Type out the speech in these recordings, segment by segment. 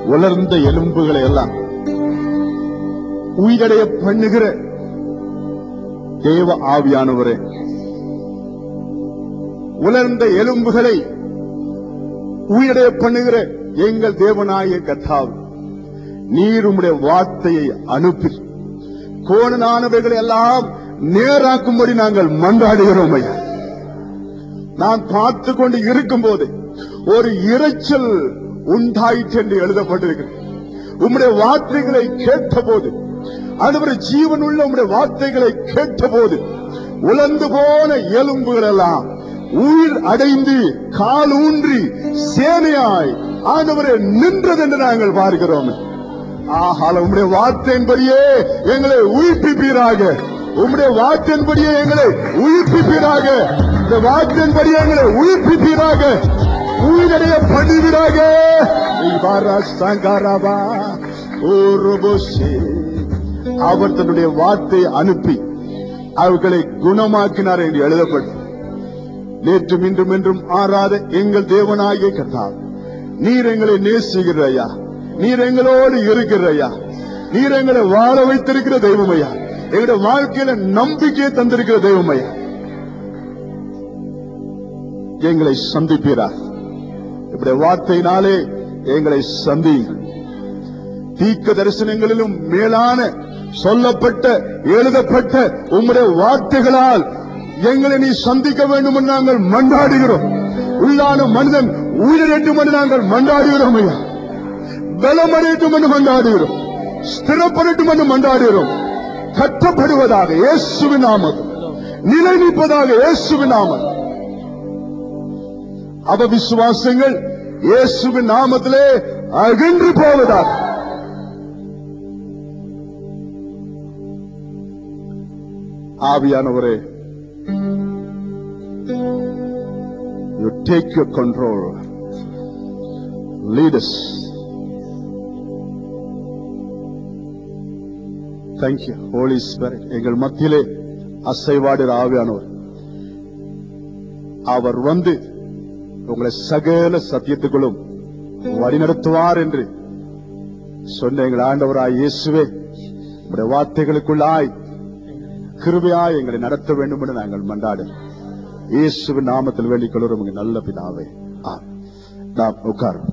உலர்ந்த எலும்புகளை எல்லாம் உயிரடைய பண்ணுகிற தேவ ஆவியானவரே உலர்ந்த எலும்புகளை உயிரடைய பண்ணுகிற எங்கள் தேவனாய கத்தாவு நீர் உம்முடைய வார்த்தையை அனுப்பி கோணனானவைகளை எல்லாம் நேராக்கும்படி நாங்கள் மன்றாடுகிறோம் ஐயா நான் பார்த்து கொண்டு இருக்கும்போது ஒரு இரைச்சல் உண்டாயிற்று என்று எழுதப்பட்டிருக்கிறது உம்முடைய வார்த்தைகளை கேட்டபோது ஆண்டவரே ஜீவனுள்ள உம்முடைய வார்த்தைகளை கேட்டபோது உலர்ந்து போன எலும்புகள் எல்லாம் உயிர் அடைந்து கால் ஊன்றி சேனையாய் ஆண்டவரே நின்றது என்று நாங்கள் பார்க்கிறோம் ஆஹால உம்முடைய வார்த்தையின்படியே எங்களை உயிர்ப்பிப்பீராக உம்முடைய வார்த்தையின்படியே எங்களை உயிர்ப்பிப்பீராக இந்த வார்த்தையின்படியே எங்களை உயிர்ப்பிப்பீராக உயிரடைய பண்ணுவீராக இவ்வாறா சங்காராபா ஓ ரொபோஷே. அவர் தன்னுடைய வார்த்தையை அனுப்பி அவர்களை குணமாக்கினார் என்று எழுதப்பட்டு நேற்றும் இன்றும் என்றும் ஆறாத எங்கள் தேவனாகிய கர்த்தார் நீர் எங்களை நேசிக்கிற ஐயா நீர் எங்களோடு இருக்கிற ஐயா நீர் எங்களை வாழ வைத்திருக்கிற தெய்வம் ஐயா எங்களுடைய வாழ்க்கையில நம்பிக்கையை தந்திருக்கிற தெய்வம் ஐயா எங்களை சந்திப்பீரா இப்படி வார்த்தையினாலே எங்களை சந்தியுங்கள் தீக்க தரிசனங்களிலும் மேலான சொல்லப்பட்ட எழுதப்பட்ட உம்முடைய வார்த்தைகளால் எங்களை நீ சந்திக்க வேண்டும் என்று நாங்கள் மன்றாடுகிறோம் உள்ளான மனிதன் உயிரிழட்டும் என்று நாங்கள் மன்றாடுகிறோம் ஐயா பலமடையட்டும் என்று மன்றாடுகிறோம் ஸ்திரப்படட்டும் என்று மன்றாடுகிறோம் கட்டப்படுவதாக இயேசுவின் நாமம் நிலை நிற்பதாக இயேசுவின் நாமம் அவ விசுவாசங்கள் இயேசுவின் நாமத்திலே அகன்று போவதாக ஆவியானவரே you take your control lead us thank you holy spirit எங்கள் மத்தியிலே அசைவாடுகிற ஆவியானவர் அவர் வந்து உங்களை சகல சத்தியத்துக்குள்ளும் வழிநடத்துவார் என்று சொன்ன எங்கள் ஆண்டவராய் இயேசுவே உடைய வார்த்தைகளுக்குள்ளாய் கிருபையாய் எங்களை நடத்த வேண்டும் என்று நாங்கள் மன்றாடும் இயேசுவின் நாமத்தில் வேண்டிக் கொள்கிறோம் உங்க நல்ல பிதாவே ஆ நாம் உட்காரும்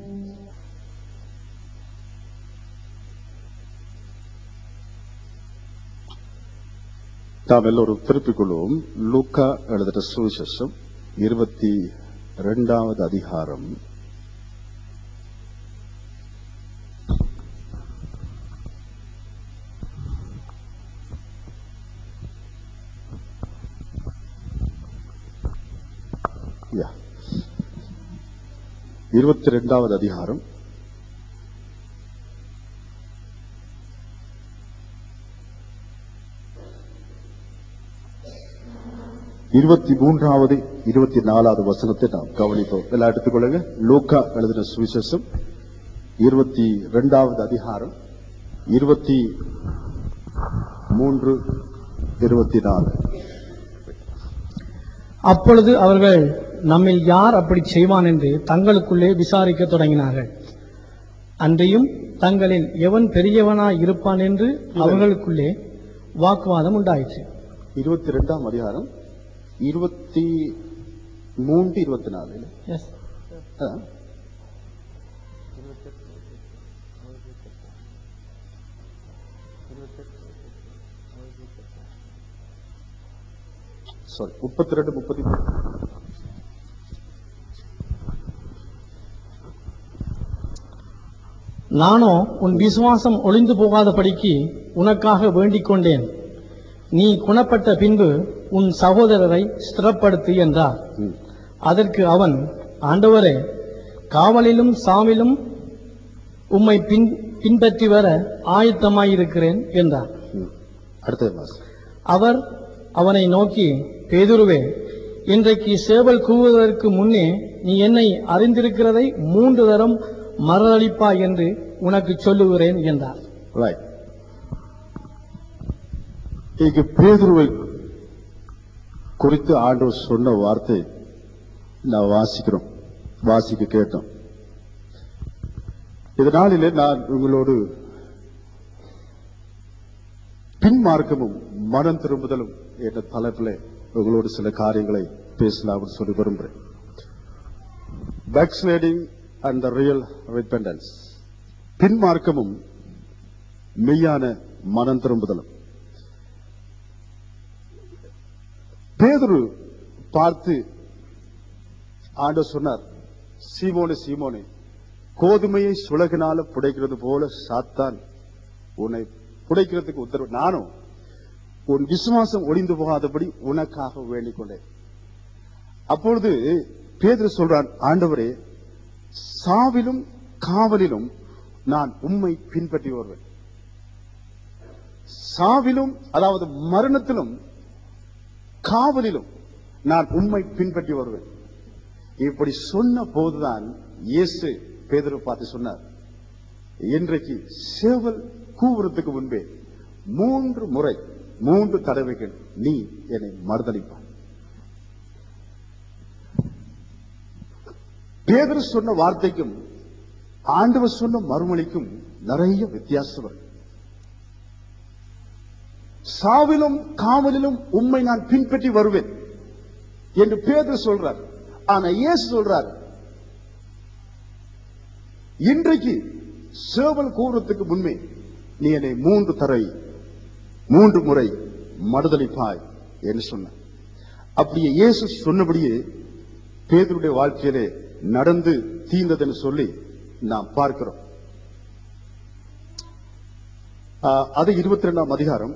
நாம் எல்லோரும் திருப்பிக் கொள்வோம் லூக்கா எழுதிட்ட சுவிசேஷம் இருபத்தி இரண்டாவது அதிகாரம் Yeah. இருபத்தி இரண்டாவது அதிகாரம் இருபத்தி மூன்றாவது இருபத்தி நாலாவது வசனத்தை நாம் கவனிப்போம் எல்லாம் எடுத்துக்கொள்ளுங்க லூக்கா எழுதின சுவிசேஷம் இருபத்தி இரண்டாவது அதிகாரம் இருபத்தி மூன்று இருபத்தி நாலு அப்பொழுது அவர்கள் நம்மில் யார் அப்படி செய்வான் என்று தங்களுக்குள்ளே விசாரிக்கத் தொடங்கினார்கள் அன்றியும் தங்களில் எவன் பெரியவனாய் இருப்பான் என்று அவர்களுக்குள்ளே வாக்குவாதம் உண்டாயிற்று இருபத்தி இரண்டாம் அதிகாரம் இருபத்தி மூன்று இருபத்தி நாலு இல்ல? Yes. ஆ. சாரி முப்பத்தி ரெண்டு முப்பத்தி மூணு நானோ உன் விசுவாசம் ஒளிந்து போகாதபடிக்கு உனக்காக வேண்டிக் கொண்டேன் நீ குணப்பட்ட பின்பு உன் சகோதரரை ஸ்திரப்படுத்து என்றார் ம். அதற்கு அவன் ஆண்டவரே காவலிலும் சாவிலும் உம்மை பின் பின்பற்றி வர ஆயத்தமாயிருக்கிறேன் என்றார் ம். அடுத்தது வாசி அவர் அவனை நோக்கி பேதுருவே இன்றைக்கு சேவல் கூவுவதற்கு முன்னே நீ என்னை அறிந்திருக்கிறதை மூன்று தரம் மறுதளிப்பாய் என்று உனக்கு சொல்லுகிறேன் என்றார் ரைட் இங்கு பேதுருவை குறித்து ஆண்டவர் சொன்ன வார்த்தை நான் வாசிக்கிறோம் வாசிக்க கேட்டோம் இதனாலே நான் உங்களோடு பின்மார்க்கமும் மனம் திரும்புதலும் என்ற தலைப்பில் உங்களோடு சில காரியங்களை பேசலாம் சொல்லி விரும்புகிறேன் backsliding and the real repentance பின்மார்க்கமும் மெய்யான மனம் திரும்புதலும் பேதுரு பார்த்து ஆண்டவர் சொன்னார் சீமோனே சீமோனே கோதுமையை சுலகினால புடைக்கிறது போல சாத்தான் உன்னை புடைக்கிறதுக்கு உத்தரவு நானும் உன் விசுவாசம் ஒளிந்து போகாதபடி உனக்காக வேண்டிக் கொண்டேன் அப்பொழுது பேதுரு சொல்றான் ஆண்டவரே சாவிலும் காவலிலும் நான் உம்மை பின்பற்றி வருவேன் சாவிலும் அதாவது மரணத்திலும் காவலிலும் நான் உம்மை பின்பற்றி வருவேன் இப்படி சொன்ன போதுதான் இயேசு பேதுரு பார்த்து சொன்னார் இன்றைக்கு சேவல் கூவுறதுக்கு முன்பே மூன்று முறை மூன்று தடவைகள் நீ என்னை மறுதளிப்பாய் பேதுரு சொன்ன வார்த்தைக்கும் ஆண்டவர் சொன்ன மறுமொழிக்கும் நிறைய வித்தியாசம் இருக்கு சாவிலும் காவலிலும் உம்மை நான் பின்பற்றி வருவேன் என்று பேதுரு சொல்றார் ஆனா இயேசு சொல்றார் இன்றைக்கு சேவல் கூறத்துக்கு முன்பே நீ என்னை மூன்று தரை மூன்று முறை மறுதளிப்பாய் என்று சொன்னார் அப்படியே இயேசு சொன்னபடியே பேதருடைய வாழ்க்கையிலே நடந்து தீர்ந்ததுன்னு சொல்லி நாம் பார்க்கிறோம் ஆஹ், அது இருபத்தி ரெண்டாம் அதிகாரம்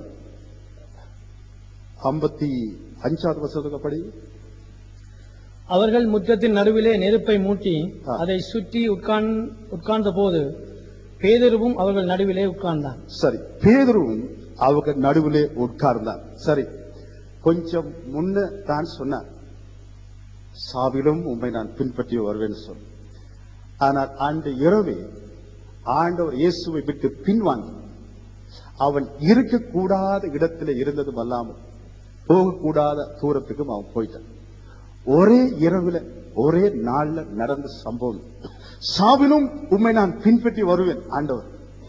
ஐம்பத்தி அஞ்சாவது வசனத்துக்கு படி அவர்கள் முற்றத்தின் நடுவிலே நெருப்பை மூட்டி ஆ. அதை சுற்றி உட்கார்ந் உட்கார்ந்த போது பேதருவும் அவர்கள் நடுவிலே உட்கார்ந்தான் சரி பேதுருவும் அவங்க நடுவிலே உட்கார்ந்தான் சரி கொஞ்சம் முன்ன தான் சொன்னார் சாவிலும் உண்மை நான் பின்பற்றி வருவேன் சொல் ஆனால் அன்று இரவே ஆண்டவர் இயேசுவை விட்டு பின்வாங்கி அவன் இருக்கக்கூடாத இடத்துல இருந்ததும் அல்லாமல் போகக்கூடாத தூரத்துக்கும் அவன் போயிட்டான் ஒரே இரவுல ஒரே நாள்ல நடந்த சம்பவம் சாவிலும் உண்மை நான் பின்பற்றி வருவேன் ஆண்டவர்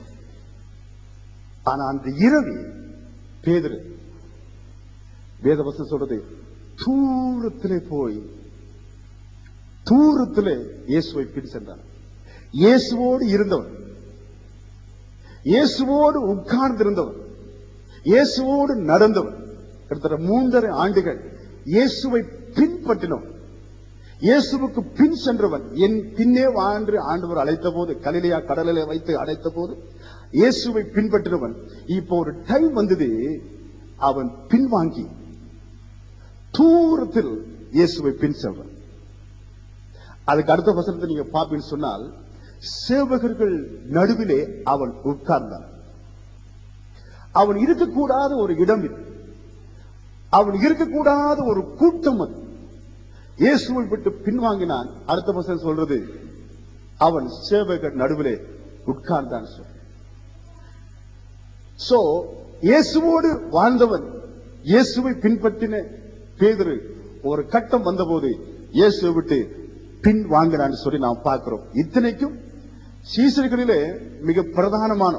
ஆனா அந்த இரவு பேதுரு வேதவசம் சொல்றது தூரத்திலே போய் தூரத்திலே இயேசுவை பின் சென்றான் இயேசுவோடு இருந்தவன் இயேசுவோடு உட்கார்ந்திருந்தவன் இயேசுவோடு நடந்தவன் கிட்டத்தட்ட மூன்றரை ஆண்டுகள் இயேசுவை பின்பற்றினவன் இயேசுவுக்கு பின் சென்றவன் என் பின்னே வாழ்ந்து ஆண்டவர் அழைத்த போது கலிலையா கடலிலே வைத்து அழைத்த போது இயேசுவை பின்பற்றினவன் இப்போ ஒரு டைம் வந்தது அவன் பின்வாங்கி தூரத்தில் இயேசுவை பின் செல்றான் அதுக்கு அடுத்த வசனத்தை நீங்க பாப்பீன்னு சொன்னால் சேவகர்கள் நடுவிலே அவன் உட்கார்ந்தான் அவன் இருக்கக்கூடாத ஒரு இடம் இது அவன் இருக்கக்கூடாத ஒரு கூட்டம் அது இயேசுவை விட்டு பின்வாங்கினான் அடுத்த வசனம் சொல்றது அவன் சேவகர் நடுவிலே உட்கார்ந்தான் சொல் சோ இயேசுவோடு வாழ்ந்தவன் இயேசுவை பின்பற்றின பேதுரு ஒரு கட்டம் வந்தபோது இயேசுவை விட்டு பின் வாங்கினான்னு சொல்லி நாம் பார்க்கிறோம் இத்தனைக்கும் சீசர்களிலே மிக பிரதானமான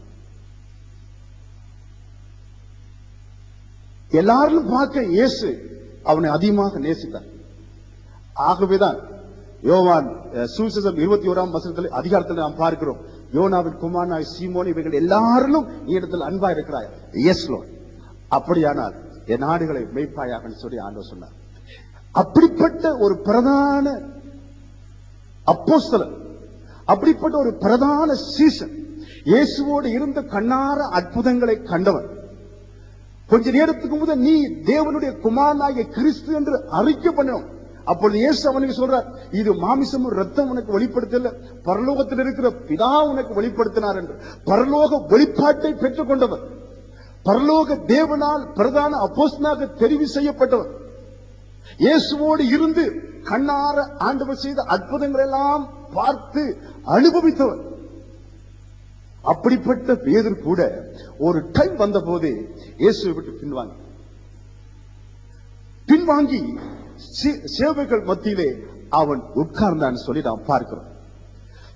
எல்லாரும் பார்க்க இயேசு அவனை அதிகமாக நேசித்தார் ஆகவேதான் யோவான் அஹ், சுவிசேஷம் இருபத்தி ஓராம் வசனத்தில் அதிகாரத்தில் நாம் பார்க்கிறோம் யோனாவின் குமாரனாய் சீமோன் இவர்கள் எல்லாரிலும் நீ இடத்தில் அன்பா இருக்கிறாய் எஸ் லோ அப்படியானால் என் நாடுகளை மெய்ப்பாயாக சொல்லி ஆண்டவர் சொன்னார் அப்படிப்பட்ட ஒரு பிரதான அப்போஸ்தலன் அப்படிப்பட்ட ஒரு பிரதான சீசன் இயேசுவோடு இருந்த கண்ணார அற்புதங்களை கண்டவன் கொஞ்ச நேரத்துக்கு முதல் நீ தேவனுடைய குமாரனாகிய கிறிஸ்து என்று அறிக்கை பண்ணணும் அப்பொழுது இயேசு அவனுக்கு சொல்றார் இது மாமிசமும் ரத்தம் உனக்கு வெளிப்படுத்தல பரலோகத்தில் இருக்கிற பிதா உனக்கு வெளிப்படுத்தினார் என்று பரலோக வெளிப்பாட்டை பெற்றுக் கொண்டவர் பரலோக தேவனால் பிரதான அப்போஸ்தலனாக தெரிவு செய்யப்பட்டவர் இயேசுவோடு இருந்து கண்ணார ஆண்டவர் செய்த அற்புதங்கள் எல்லாம் பார்த்து அனுபவித்தவர் அப்படிப்பட்ட பேதர் கூட ஒரு டைம் வந்த போது இயேசுவை விட்டு பின்வாங்கி பின்வாங்கி சே- சேவைகள் மத்தியிலே அவன் உட்கார்ந்தான் சொல்லி நாம் பார்க்கிறோம்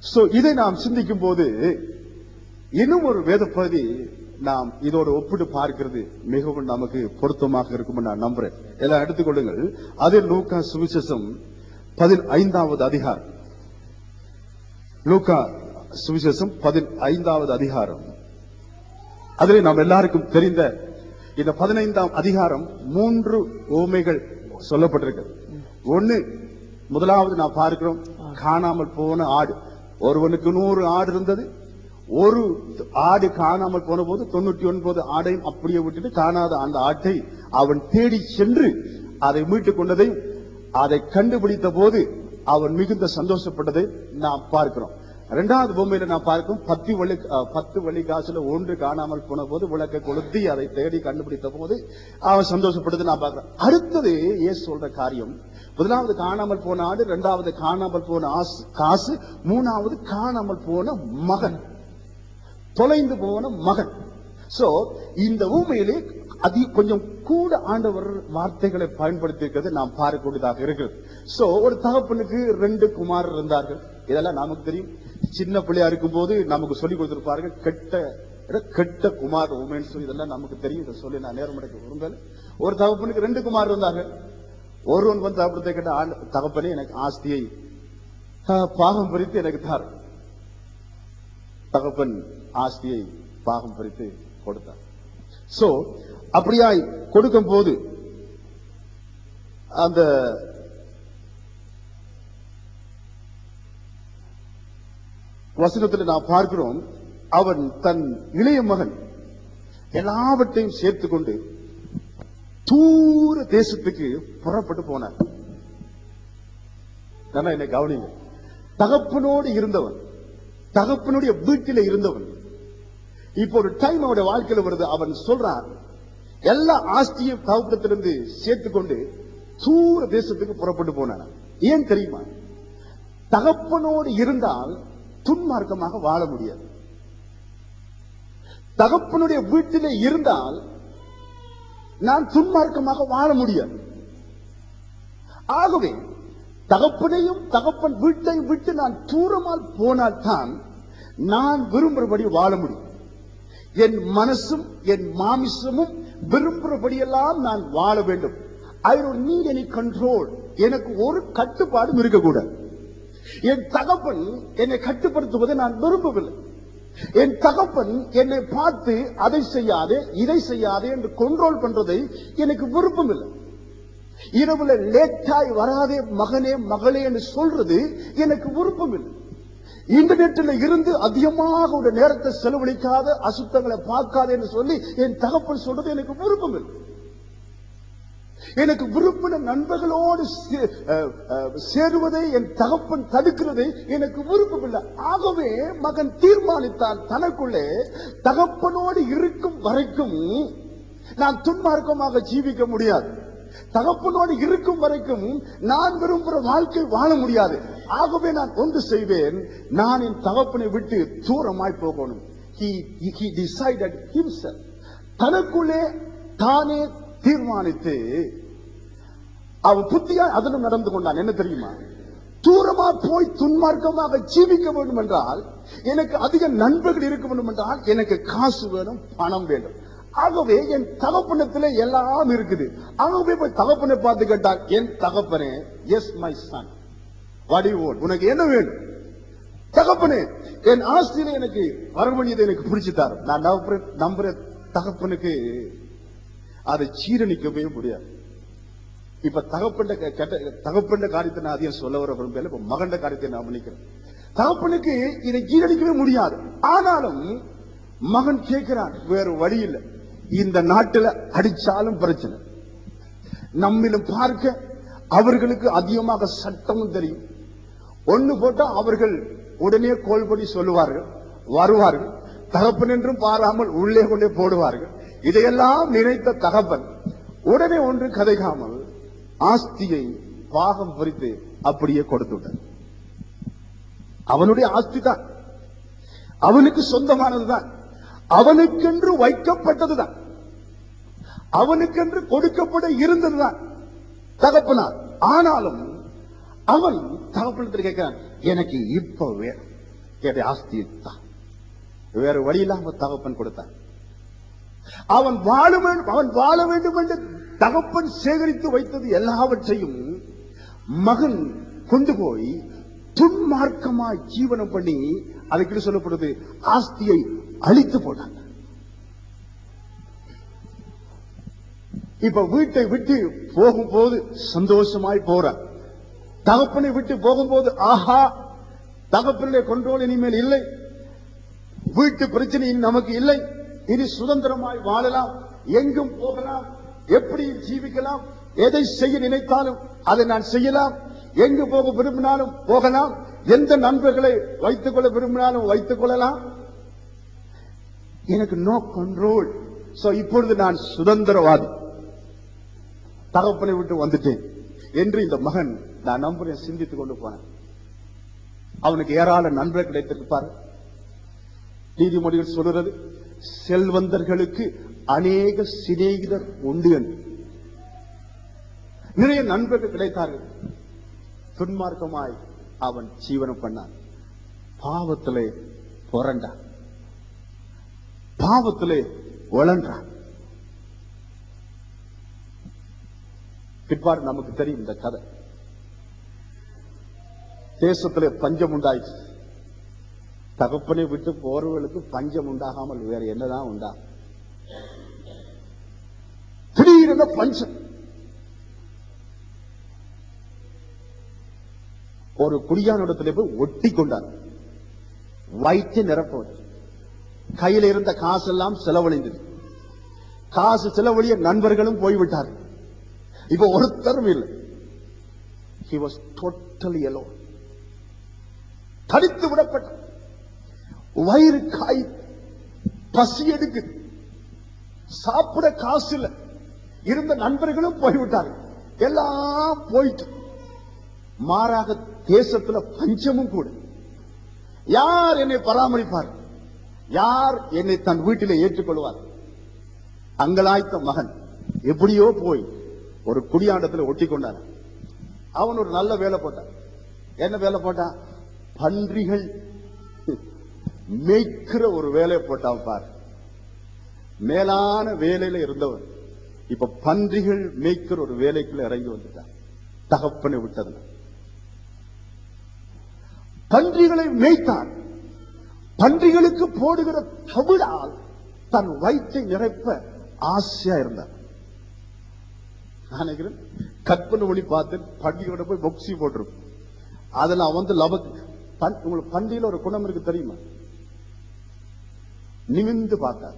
சோ இதை நாம் சிந்திக்கும் போது இன்னும் ஒரு வேத பகுதி நாம் இதோட ஒப்பிட்டு பார்க்கிறது மிகவும் நமக்கு பொருத்தமாக இருக்கும் நான் நம்புறேன் எல்லாம் எடுத்துக்கொள்ளுங்கள் அது லூக்கா சுவிசேஷம் பதினைந்தாவது அதிகாரம் லூக்கா சுவிசேஷம் பதினைந்தாவது அதிகாரம் அதில் நாம் எல்லாருக்கும் தெரிந்த இந்த பதினைந்தாம் அதிகாரம் மூன்று ஓமைகள் சொல்லப்பட்டிருக்கிறது ஒண்ணு முதலாவது நான் பார்க்கிறோம் காணாமல் போன ஆடு ஒருவனுக்கு நூறு ஆடு இருந்தது ஒரு ஆடு காணாமல் போன போது தொண்ணூற்றி ஒன்பது ஆடையும் அப்படியே விட்டுட்டு காணாத அந்த ஆட்டை அவன் தேடி சென்று அதை மீட்டுக் கொண்டதையும் அதை கண்டுபிடித்த போது அவன் மிகுந்த சந்தோஷப்பட்டதை நாம் பார்க்கிறோம் இரண்டாவது பொம்மையில நான் பார்க்கும் பத்து வழி அஹ், பத்து வழி காசுல ஒன்று காணாமல் போன போது விளக்கை கொளுத்தி அதை தேடி கண்டுபிடித்த போது அவன் சந்தோஷப்பட்டது நான் பார்க்கிறேன் அடுத்தது ஏன் சொல்ற காரியம் முதலாவது காணாமல் போன ஆடு இரண்டாவது காணாமல் போன ஆசு- காசு மூணாவது காணாமல் போன மகன் தொலைந்து போன மகன் சோ இந்த ஊமையிலே அதி கொஞ்சம் கூட ஆண்டவர் வார்த்தைகளை பயன்படுத்தி இருக்கிறது நாம் பார்க்கக்கூடியதாக இருக்கிறது சோ ஒரு தகப்பனுக்கு ரெண்டு குமார் இருந்தார்கள் இதெல்லாம் நமக்கு தெரியும் சின்ன பிள்ளையா இருக்கும் போது நமக்கு சொல்லி கொடுத்திருப்பார்கள் கெட்ட கெட்ட குமார் உமேன்னு சொல்லி இதெல்லாம் நமக்கு தெரியும் இதை சொல்லி நான் நேரம் எடுக்க விரும்பல ஒரு தகப்பனுக்கு ரெண்டு குமார் இருந்தாங்க ஒருவன் வந்து தகப்பனத்தை கேட்ட ஆண்டு தகப்பனே எனக்கு ஆஸ்தியை ஆஹ், பாகம் பிரித்து எனக்கு தார் தகப்பன் ஆஸ்தியை பாகம் பிரித்து கொடுத்தார் சோ அப்படியாய் கொடுக்கும் போது அந்த வசனத்தில் நாம் பார்க்கிறோம் அவன் தன் இளைய மகன் எல்லாவற்றையும் சேர்த்துக் கொண்டு தூர தேசத்துக்கு புறப்பட்டு போனார் நல்லா என்னை கவனிங்க தகப்பனோடு இருந்தவன் தகப்பனுடைய வீட்டில இருந்தவன் இப்போ ஒரு டைம் அவனுடைய வாழ்க்கையில வருது அவன் சொல்றான் எல்லா ஆஸ்தியும் தகப்பனத்திலிருந்து சேர்த்துக்கொண்டு தூர தேசத்துக்கு புறப்பட்டு போனான் ஏன் தெரியுமா தகப்பனோடு இருந்தால் துன்மார்க்கமாக வாழ முடியாது தகப்பனுடைய வீட்டிலே இருந்தால் நான் துன்மார்க்கமாக வாழ முடியாது ஆகவே தகப்பனையும் தகப்பன் வீட்டையும் விட்டு நான் தூரமால் போனால்தான் நான் விரும்புகிறபடி வாழ முடியும் என் மனசும் என் மாமிசமும் விரும்புகிறபடியெல்லாம் நான் வாழ வேண்டும் ஐ don't need any control எனக்கு ஒரு கட்டுப்பாடும் இருக்கக்கூடாது என் தகப்பன் என்னை கட்டுப்படுத்துவதை நான் விரும்பவில்லை என் தகப்பன் என்னை பார்த்து அதை செய்யாதே இதை செய்யாதே என்று கண்ட்ரோல் பண்றதை எனக்கு விருப்பம் இல்லை இரவுல லேட்டாய் வராதே மகனே மகளே என்று சொல்றது எனக்கு விருப்பம் இல்லை இன்டர்நெட்ல இருந்து அதிகமாக ஒரு நேரத்தை செலவழிக்காத அசுத்தங்களை பார்க்காதே என்று சொல்லி என் தகப்பன் சொல்றது எனக்கு விருப்பம் இல்லை எனக்கு விருப்பின நண்பர்களோடு சே- அஹ், அஹ், சேருவதை என் தகப்பன் தடுக்கிறதை எனக்கு விருப்பமில்லை ஆகவே மகன் தீர்மானித்தான் தனக்குள்ளே தகப்பனோடு இருக்கும் வரைக்கும் நான் துன்மார்க்கமாக ஜீவிக்க முடியாது தகப்பனோடு இருக்கும் வரைக்கும் நான் விரும்புகிற வாழ்க்கை வாழ முடியாது ஆகவே நான் ஒன்று செய்வேன் நான் என் தகப்பனை விட்டு தூரமாய் போகணும் he he decided himself தனக்குள்ளே தானே தீர்மானித்து அவன் புத்தியா அதிலும் நடந்து கொண்டான் என்ன தெரியுமா தூரமா போய் துன்மார்க்கமாக ஜீவிக்க வேண்டும் என்றால் எனக்கு அதிக நண்பர்கள் இருக்க வேண்டும் என்றால் எனக்கு காசு வேணும் பணம் வேண்டும் ஆகவே என் தகப்பனத்துல எல்லாம் இருக்குது ஆகவே போய் தகப்பனை பார்த்து கேட்டான் என் தகப்பனே எஸ் மை சன் வடி ஓட் உனக்கு என்ன வேணும் தகப்பனே என் ஆஸ்தியில எனக்கு வரவழியதை எனக்கு பிடிச்சு தாரு நான் நம்புறேன் நம்புற தகப்பனுக்கு அதை சீரணிக்கவே முடியாது இப்ப தகப்பண்ட க- கெட்ட தகப்பண்ட காரியத்தை நான் அதிகம் சொல்ல வர விரும்பல இப்ப மகண்ட காரியத்தை நான் பண்ணிக்கிறேன் தகப்பனுக்கு இதை ஜீரணிக்கவே முடியாது ஆனாலும் மகன் கேட்கிறான் வேற வழி இல்லை இந்த நாட்டுல அடிச்சாலும் பிரச்சனை நம்மிலும் பார்க்க அவர்களுக்கு அதிகமாக சட்டமும் தெரியும் ஒண்ணு போட்டா அவர்கள் உடனே கோல்படி சொல்லுவார்கள் வருவார்கள் தகப்பன் என்றும் பாராமல் உள்ளே கொண்டே போடுவார்கள் இதையெல்லாம் நினைத்த தகப்பன் உடனே ஒன்று கதைக்காமல் ஆஸ்தியை பாகம் பிரித்து அப்படியே கொடுத்து விட்டார் அவனுடைய ஆஸ்தி தான் அவனுக்கு சொந்தமானதுதான் அவனுக்கென்று வைக்கப்பட்டதுதான் அவனுக்கென்று கொடுக்கப்பட இருந்ததுதான் தகப்பனார் ஆனாலும் அவன் தகப்பனத்தில் கேட்கிறான் எனக்கு இப்ப வேணும் என்னுடைய ஆஸ்தியை தான் வேற வழி இல்லாம தகப்பன் கொடுத்தான் அவன் வாழ வேண்டும் அவன் வாழ வேண்டும் என்று தகப்பன் சேகரித்து வைத்தது எல்லாவற்றையும் மகன் கொண்டு போய் துன்மார்க்கமாய் ஜீவனம் பண்ணி அதுக்கு சொல்லப்படுது ஆஸ்தியை அழித்து போட்டாங்க இப்ப வீட்டை விட்டு போகும்போது சந்தோஷமாய் போறான் தகப்பனை விட்டு போகும்போது ஆஹா தகப்பனுடைய கொண்டோல் இனிமேல் இல்லை வீட்டு பிரச்சனை இனி நமக்கு இல்லை இனி சுதந்திரமாய் வாழலாம் எங்கும் போகலாம் எப்படி ஜீவிக்கலாம் எதை செய்ய நினைத்தாலும் அதை நான் செய்யலாம் எங்கு போக விரும்பினாலும் போகலாம் எந்த நண்பர்களை வைத்துக் கொள்ள விரும்பினாலும் வைத்துக் கொள்ளலாம் எனக்கு நோ கண்ட்ரோல் சோ இப்பொழுது நான் சுதந்திரவாதி தகப்பனை விட்டு வந்துட்டேன் என்று இந்த மகன் நான் நம்புறேன் சிந்தித்துக் கொண்டு போனேன் அவனுக்கு ஏராள நண்பர் கிடைத்திருப்பார் நீதிமொழிகள் சொல்கிறது செல்வந்தர்களுக்கு அநேக சிநேகிதர் உண்டு என்று நிறைய நண்பர்கள் கிடைத்தார்கள் துன்மார்க்கமாய் அவன் ஜீவனம் பண்ணான் பாவத்திலே புரண்டான் பாவத்திலே உழன்றான் பிற்பாடு நமக்கு தெரியும் இந்த கதை தேசத்திலே பஞ்சம் உண்டாயிற்று தகப்பனை விட்டு போறவர்களுக்கு பஞ்சம் உண்டாகாமல் வேற என்னதான் உண்டா திடீரென பஞ்சம் ஒரு குடியானிடத்துல போய் ஒட்டி கொண்டார் வயிற்று நிரப்பவர் கையில இருந்த காசெல்லாம் செலவழிந்தது காசு செலவழிய நண்பர்களும் போய்விட்டார் இப்ப ஒருத்தரும் இல்லை he was totally alone தனித்து விடப்பட்ட வயிறு காய் பசி எடுக்குது சாப்பிட காசு இல்ல இருந்த நண்பர்களும் போய்விட்டார்கள் எல்லாம் போயிட்டு மாறாக தேசத்துல பஞ்சமும் கூட யார் என்னை பராமரிப்பார் யார் என்னை தன் வீட்டிலே ஏற்றுக்கொள்வார் அங்கலாய்த்த மகன் எப்படியோ போய் ஒரு குடியாண்டத்துல ஒட்டி கொண்டான் அவன் ஒரு நல்ல வேலை போட்டான் என்ன வேலை போட்டான் பன்றிகள் மேய்க்கிற ஒரு வேலையை போட்டான் பார் மேலான வேலையில இருந்தவன் இப்ப பன்றிகள் மேய்க்கிற ஒரு வேலைக்குள்ள இறங்கி வந்துட்டான் தகப்பனை விட்டதுல பன்றிகளை மேய்த்தான் பன்றிகளுக்கு போடுகிற தவிழால் தன் வயிற்றை நிரப்ப ஆசையா இருந்தான் நான் நினைக்கிறேன் கற்பனை ஒளி பார்த்தேன் பண்டிகையோட போய் பொக்சி போட்டிருக்கும் அதுல அவன் வந்து லபக்கு பன்- உங்களுக்கு பண்டிகையில ஒரு குணம் இருக்கு தெரியுமா நிமிந்து பார்த்தார்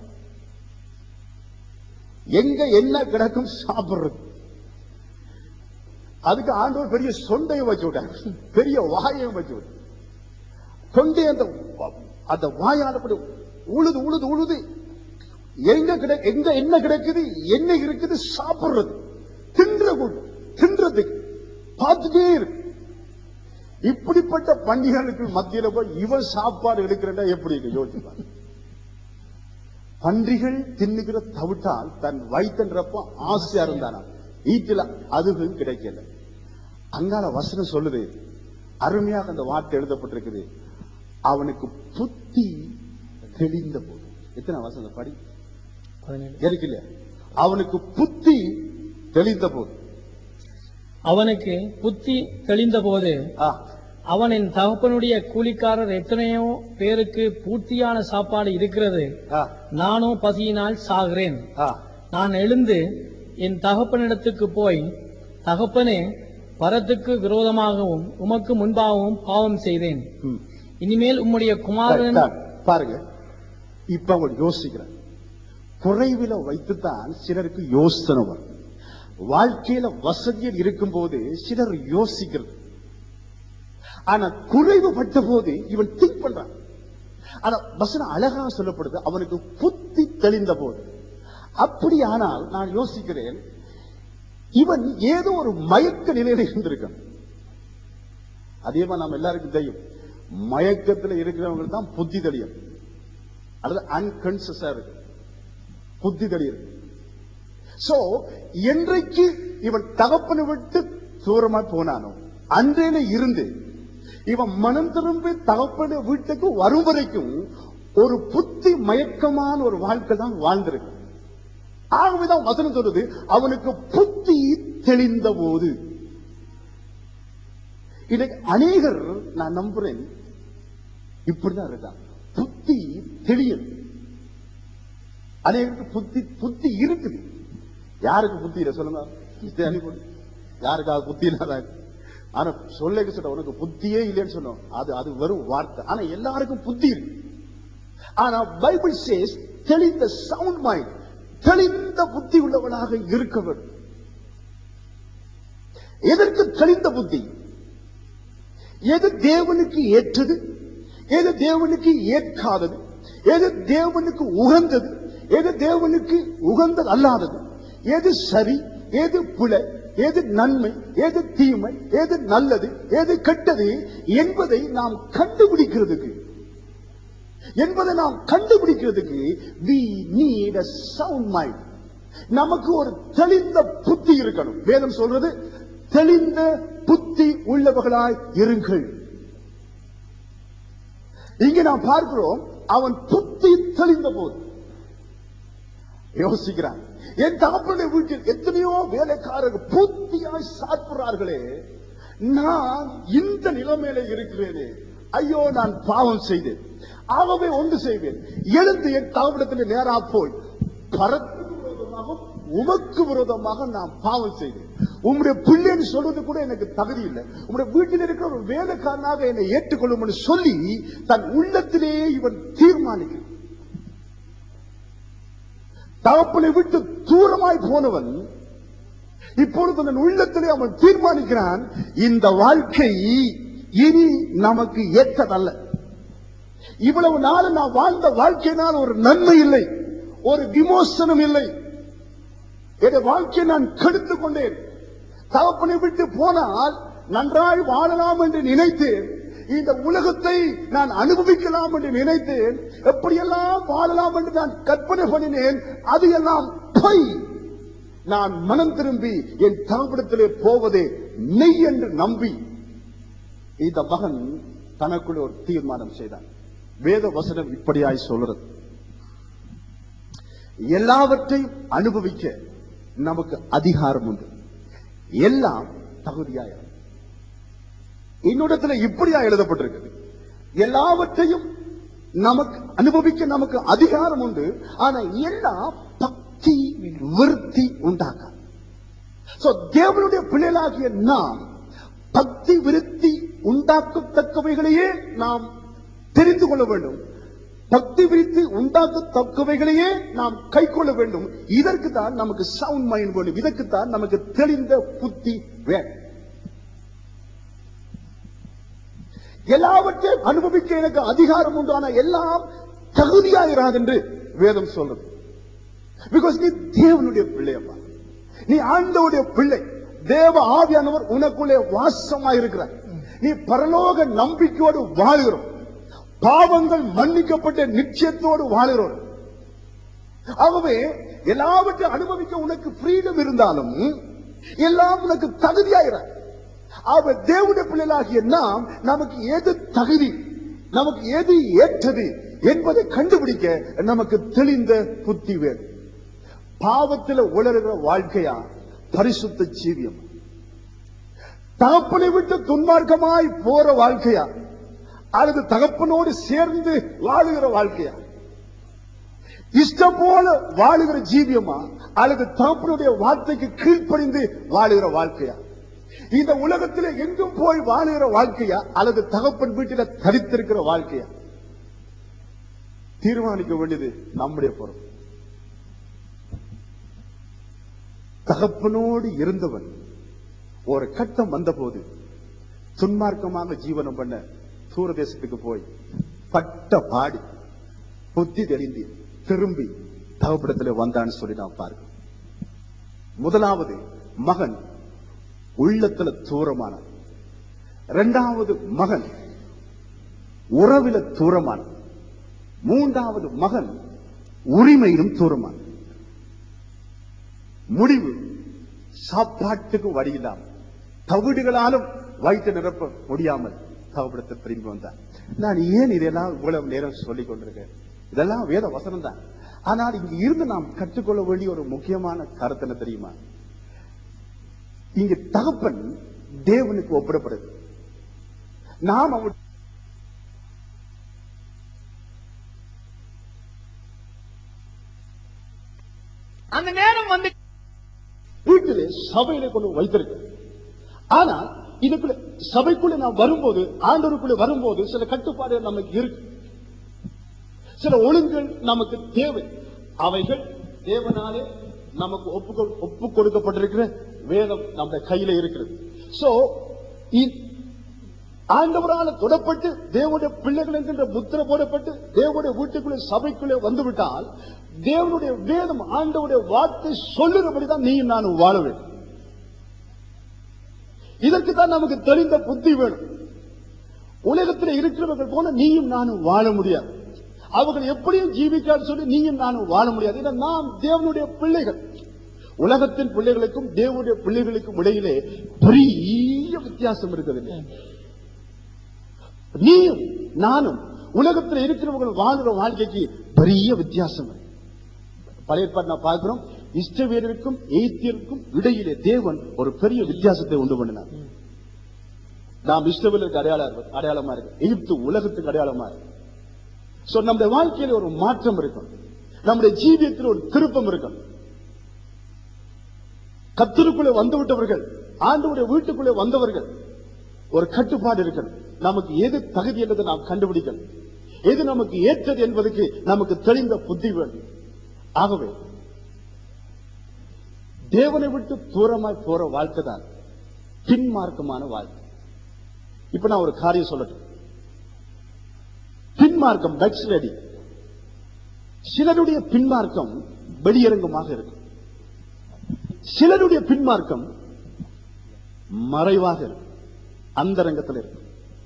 எங்க என்ன கிடக்கும் சாப்பிடுறது அதுக்கு ஆண்டவர் பெரிய சொண்டையை வச்சு விட்டார் பெரிய வாயையும் வச்சு விட்டார் கொண்டே அந்த அந்த வாயால அப்படி உழுது உழுது உழுது எங்க கிட எங்க என்ன கிடைக்குது என்ன இருக்குது சாப்பிடுறது தின்ற கூடு தின்றதுக்கு பார்த்துட்டே இருக்கு இப்படிப்பட்ட பண்டிகைகளுக்கு மத்தியில போய் இவன் சாப்பாடு எடுக்கிறதா எப்படி இருக்கு யோசிப்பார் பன்றிகள் தின்னுகிற தவிட்டால் தன் வயிற்றுன்றப்ப ஆசையா இருந்தானா ஈட்டில அதுவும் கிடைக்கல அங்கால வசனம் சொல்லுது அருமையாக அந்த வார்த்தை எழுதப்பட்டிருக்குது அவனுக்கு புத்தி தெளிந்த போது எத்தனை வசனம் படி பதினேழு இருக்கு இல்லையா அவனுக்கு புத்தி தெளிந்த போது அவனுக்கு புத்தி தெளிந்தபோது ஆ, அவனின் தகப்பனுடைய கூலிக்காரர் எத்தனையோ பேருக்கு பூர்த்தியான சாப்பாடு இருக்கிறது ஆ, நானோ பசியினால் சாகிறேன் ஆ. நான் எழுந்து என் தகப்பனிடத்துக்கு போய் தகப்பனே பரத்துக்கு விரோதமாகவும் உமக்கு முன்பாகவும் பாவம் செய்தேன் ம். இனிமேல் உம்முடைய குமாரன் தான், பாருங்க இப்ப அவங்க யோசிக்கிறாங்க குறைவில வைத்துத்தான் சிலருக்கு யோசனை வரும் வாழ்க்கையில வசதியில் இருக்கும்போது சிலர் யோசிக்கிறது ஆனா குறைவுபட்ட போது இவன் திங்க் பண்றான் ஆனா வசனம் அழகா சொல்லப்படுது அவனுக்கு புத்தி தெளிந்த போது அப்படியானால் நான் யோசிக்கிறேன் இவன் ஏதோ ஒரு மயக்க நிலையில இருந்திருக்கான் அதே நம்ம எல்லாருக்கும் தெரியும் மயக்கத்துல இருக்கிறவங்க தான் புத்தி தெளியும் அல்லது அன்கான்சியஸா இருக்கு புத்தி தெளியும் சோ என்றைக்கு இவன் தகப்பனை விட்டு தூரமா போனானோ அன்றையில இருந்து இவன் மனம் திரும்பி தகப்பன வீட்டுக்கு வரும் வரைக்கும் ஒரு புத்தி மயக்கமான ஒரு வாழ்க்கை தான் வாழ்ந்திருக்கு ஆகவேதான் வசனம் சொல்றது அவனுக்கு புத்தி தெளிந்த போது இன்னைக்கு அநேகர் நான் நம்புறேன் இப்படிதான் இருக்கான் புத்தி தெளியும் அநேகருக்கு புத்தி புத்தி இருக்குது யாருக்கு புத்தி இல்லை சொல்லுங்க இது அனுப்பி யாருக்காக புத்தி இல்லாத ஆனா சொல்ல சொல்ல உனக்கு புத்தியே இல்லைன்னு சொன்னோம் அது அது வெறும் வார்த்தை ஆனா எல்லாருக்கும் புத்தி இருக்கு ஆனா பைபிள் சேஸ் தெளிந்த சவுண்ட் மைண்ட் தெளிந்த புத்தி உள்ளவனாக இருக்க வேண்டும் எதற்கு தெளிந்த புத்தி எது தேவனுக்கு ஏற்றது எது தேவனுக்கு ஏற்காதது எது தேவனுக்கு உகந்தது எது தேவனுக்கு உகந்தது அல்லாதது எது சரி எது பிழை எது நன்மை எது தீமை எது நல்லது எது கெட்டது என்பதை நாம் கண்டுபிடிக்கிறதுக்கு என்பதை நாம் கண்டுபிடிக்கிறதுக்கு we need a sound mind நமக்கு ஒரு தெளிந்த புத்தி இருக்கணும் வேதம் சொல்றது தெளிந்த புத்தி உள்ளவர்களாய் இருங்கள் இங்க நாம் பார்க்கிறோம் அவன் புத்தி தெளிந்த போது யோசிக்கிறான் என் தகப்பனுடைய வீட்டில் எத்தனையோ வேலைக்காரர்கள் புத்தியாய் சாப்பிடுறார்களே நான் இந்த நிலைமையில இருக்கிறேனே ஐயோ நான் பாவம் செய்தேன் ஆகவே ஒன்று செய்வேன் எழுந்து என் தகப்படத்தில் நேரா போய் பரத்துக்கு விரோதமாக உமக்கு விரோதமாக நான் பாவம் செய்தேன் உம்முடைய பிள்ளைன்னு சொல்றது கூட எனக்கு தகுதி இல்லை உம்முடைய வீட்டில் இருக்கிற ஒரு வேலைக்காரனாக என்னை ஏற்றுக்கொள்ளும் சொல்லி தன் உள்ளத்திலேயே இவன் தீர்மானிக்கிறான் தகப்பனை விட்டு தூரமாய் போனவன் இப்பொழுது தன் உள்ளத்திலே அவன் தீர்மானிக்கிறான் இந்த வாழ்க்கை இனி நமக்கு ஏற்றதல்ல இவ்வளவு நாள் நான் வாழ்ந்த வாழ்க்கையினால் ஒரு நன்மை இல்லை ஒரு விமோசனம் இல்லை என் வாழ்க்கையை நான் கெடுத்துக் கொண்டேன் தகப்பனை விட்டு போனால் நன்றாய் வாழலாம் என்று நினைத்தேன் இந்த உலகத்தை நான் அனுபவிக்கலாம் என்று நினைத்தேன் எப்படியெல்லாம் வாழலாம் என்று நான் கற்பனை பண்ணினேன் அது எல்லாம் பொய் நான் மனம் திரும்பி என் தகப்படத்திலே போவதே மெய் என்று நம்பி இந்த மகன் தனக்குள்ள ஒரு தீர்மானம் செய்தான் வேத வசனம் இப்படியாய் சொல்றது எல்லாவற்றையும் அனுபவிக்க நமக்கு அதிகாரம் உண்டு எல்லாம் தகுதியாயிரம் என்னிடத்துல இப்படியா எழுதப்பட்டிருக்குது எல்லாவற்றையும் நமக்கு அனுபவிக்க நமக்கு அதிகாரம் உண்டு ஆனா எல்லாம் பக்தி விருத்தி உண்டாக்க சோ தேவனுடைய பிள்ளைகளாகிய நாம் பக்தி விருத்தி உண்டாக்கத்தக்கவைகளையே நாம் தெரிந்து கொள்ள வேண்டும் பக்தி விரித்து உண்டாக்கத்தக்கவைகளையே நாம் கை கொள்ள வேண்டும் இதற்கு தான் நமக்கு சவுண்ட் மைண்ட் வேண்டும் இதற்கு தான் நமக்கு தெளிந்த புத்தி வேண்டும் எல்லாவற்றையும் அனுபவிக்க எனக்கு அதிகாரம் உண்டு ஆனா எல்லாம் தகுதியாகிறாது என்று வேதம் சொல்றது பிகாஸ் நீ தேவனுடைய பிள்ளையப்பா நீ ஆண்டவுடைய பிள்ளை தேவ ஆவியானவர் உனக்குள்ளே வாசமா இருக்கிறார் நீ பரலோக நம்பிக்கையோடு வாழ்கிறோம் பாவங்கள் மன்னிக்கப்பட்ட நிச்சயத்தோடு வாழ்கிறோம் ஆகவே எல்லாவற்றையும் அனுபவிக்க உனக்கு ஃப்ரீடம் இருந்தாலும் எல்லாம் உனக்கு தகுதியாகிறார் அவர் தேவனுடைய பிள்ளைகளாகிய நாம் நமக்கு எது தகுதி நமக்கு எது ஏற்றது என்பதை கண்டுபிடிக்க நமக்கு தெளிந்த புத்தி வேணும் பாவத்தில் உளறுகிற வாழ்க்கையா பரிசுத்த ஜீவியம் தகப்பனை விட்டு துன்மார்க்கமாய் போற வாழ்க்கையா அல்லது தகப்பனோடு சேர்ந்து வாழுகிற வாழ்க்கையா இஷ்டம் போல வாழுகிற ஜீவியமா அல்லது தகப்பனுடைய வார்த்தைக்கு கீழ்ப்படிந்து வாழுகிற வாழ்க்கையா இந்த உலகத்திலே எங்கும் போய் வாழுகிற வாழ்க்கையா அல்லது தகப்பன் வீட்டில தரித்திருக்கிற வாழ்க்கையா தீர்மானிக்க வேண்டியது நம்முடைய பொறுப்பு தகப்பனோடு இருந்தவன் ஒரு கட்டம் வந்தபோது துன்மார்க்கமாக ஜீவனம் பண்ண தூர தேசத்துக்கு போய் பட்ட பாடி புத்தி தெளிந்து திரும்பி தகப்படத்தில் வந்தான்னு சொல்லி நான் பார்க்கிறோம் முதலாவது மகன் உள்ளத்துல தூரமான இரண்டாவது மகன் உறவில தூரமான மூன்றாவது மகன் உரிமையிலும் தூரமான முடிவு சாப்பாட்டுக்கு வழி இல்லாமல் தவிடுகளாலும் வயிற்று நிரப்ப முடியாமல் தகப்படத்தை திரும்பி வந்தார் நான் ஏன் இதெல்லாம் இவ்வளவு நேரம் சொல்லிக் கொண்டிருக்கேன் இதெல்லாம் வேத வசனம் தான் ஆனால் இங்க இருந்து நாம் கற்றுக்கொள்ள வேண்டிய ஒரு முக்கியமான கருத்து என்ன தெரியுமா இங்க தகப்பன் தேவனுக்கு ஒப்பிடப்படுது நாம் அவன் அந்த நேரம் வந்து வீட்டிலே சபையில கொண்டு வைத்திருக்க ஆனா இதுக்குள்ள சபைக்குள்ள நாம் வரும்போது ஆண்டவருக்குள்ள வரும்போது சில கட்டுப்பாடுகள் நமக்கு இருக்கு சில ஒழுங்குகள் நமக்கு தேவை அவைகள் தேவனாலே நமக்கு ஒப்பு கொ- ஒப்பு கொடுக்கப்பட்டிருக்கிற வேதம் நம்ம கையில இருக்கிறது சோ ஆண்டவரால தொடப்பட்டு தேவனுடைய பிள்ளைகள் என்கின்ற முத்திரை போடப்பட்டு தேவனுடைய வீட்டுக்குள்ளே சபைக்குள்ளே வந்துவிட்டால் தேவனுடைய வேதம் ஆண்டவருடைய வார்த்தை சொல்லுகிறபடிதான் நீயும் நானும் வாழ வேண்டும் இதற்கு தான் நமக்கு தெரிந்த புத்தி வேணும் உலகத்தில் இருக்கிறவர்கள் போல நீயும் நானும் வாழ முடியாது அவர்கள் எப்படியும் ஜீவிக்கான்னு சொல்லி நீயும் நானும் வாழ முடியாது ஏன்னா நாம் தேவனுடைய பிள்ளைகள் உலகத்தின் பிள்ளைகளுக்கும் தேவனுடைய பிள்ளைகளுக்கும் இடையிலே பெரிய வித்தியாசம் இருக்குது நீயும் நானும் உலகத்தில் இருக்கிறவர்கள் வாழ்ற வாழ்க்கைக்கு பெரிய வித்தியாசம் இருக்கு. பழைய ஏற்பாடு நான் பார்க்கிறோம் இஷ்டவேலருக்கும் எய்த்தியருக்கும் இடையிலே தேவன் ஒரு பெரிய வித்தியாசத்தை உண்டு பண்ணினார் நாம் இஷ்டவேலருக்கு அடையாளம் அடையாளமா இருக்கு எகிப்து உலகத்துக்கு அடையாளமா இருக்கு சோ நம்முடைய வாழ்க்கையில ஒரு மாற்றம் இருக்கும் நம்முடைய ஜீவியத்தில் ஒரு திருப்பம் இருக்கும் கத்தருக்குள்ளே வந்து விட்டவர்கள் ஆண்டவருடைய வீட்டுக்குள்ளே வந்தவர்கள் ஒரு கட்டுப்பாடு இருக்கணும் நமக்கு எது தகுதி என்பதை நாம் கண்டுபிடிக்கணும் எது நமக்கு ஏற்றது என்பதற்கு நமக்கு தெளிந்த புத்தி வேணும் ஆகவே தேவனை விட்டு தூரமாய் போற வாழ்க்கை தான் பின்மார்க்கமான வாழ்க்கை இப்ப நான் ஒரு காரியம் சொல்லட்டும் பின்மார்க்கம் பேக்ஸ்லடி சிலருடைய பின்மார்க்கம் வெளியரங்கமாக இருக்கும் சிலருடைய பின்மார்க்கம் மறைவாக இருக்கும் அந்தரங்கத்தில் இருக்கும்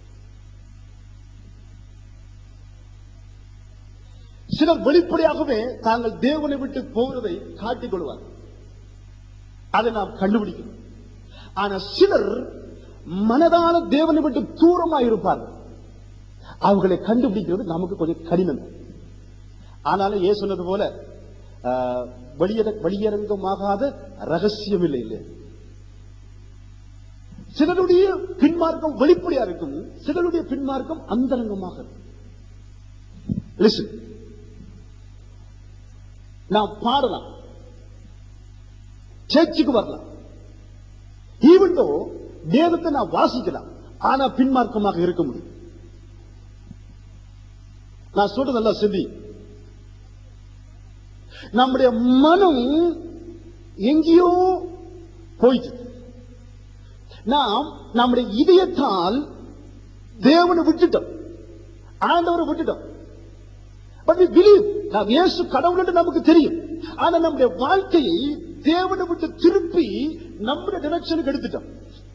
சிலர் வெளிப்படையாகவே தாங்கள் தேவனை விட்டு போகிறதை காட்டிக் கொள்வார் அதை நாம் கண்டுபிடிக்கணும் ஆனா சிலர் மனதான தேவனை விட்டு தூரமா இருப்பார்கள் அவர்களை கண்டுபிடிக்கிறது நமக்கு கொஞ்சம் கடினம் ஆனாலும் ஏ சொன்னது போல ஆஹ், வெளியர வெளியரங்கமாகாத ரகசியம் இல்லை இல்லை சிலருடைய பின்மார்க்கம் வெளிப்படையா இருக்கும் சிலருடைய பின்மார்க்கம் அந்தரங்கமாக இருக்கும் Listen. நாம் பாடலாம் சர்ச்சுக்கு வரலாம் ஈவன் தோ வேதத்தை நான் வாசிக்கலாம் ஆனா பின்மார்க்கமாக இருக்க முடியும் நான் சொல்றது நல்லா சிந்தி நம்முடைய மனம் எங்கேயோ போயிட்டு நாம் நம்முடைய இதயத்தால் தேவனை விட்டுட்டோம் ஆண்டவரை விட்டுட்டோம் பட் we believe நாம் இயேசு கடவுள் என்று நமக்கு தெரியும் ஆனா நம்முடைய வாழ்க்கையை தேவனை விட்டு திருப்பி நம்முடைய டிரெக்ஷனுக்கு எடுத்துட்டோம்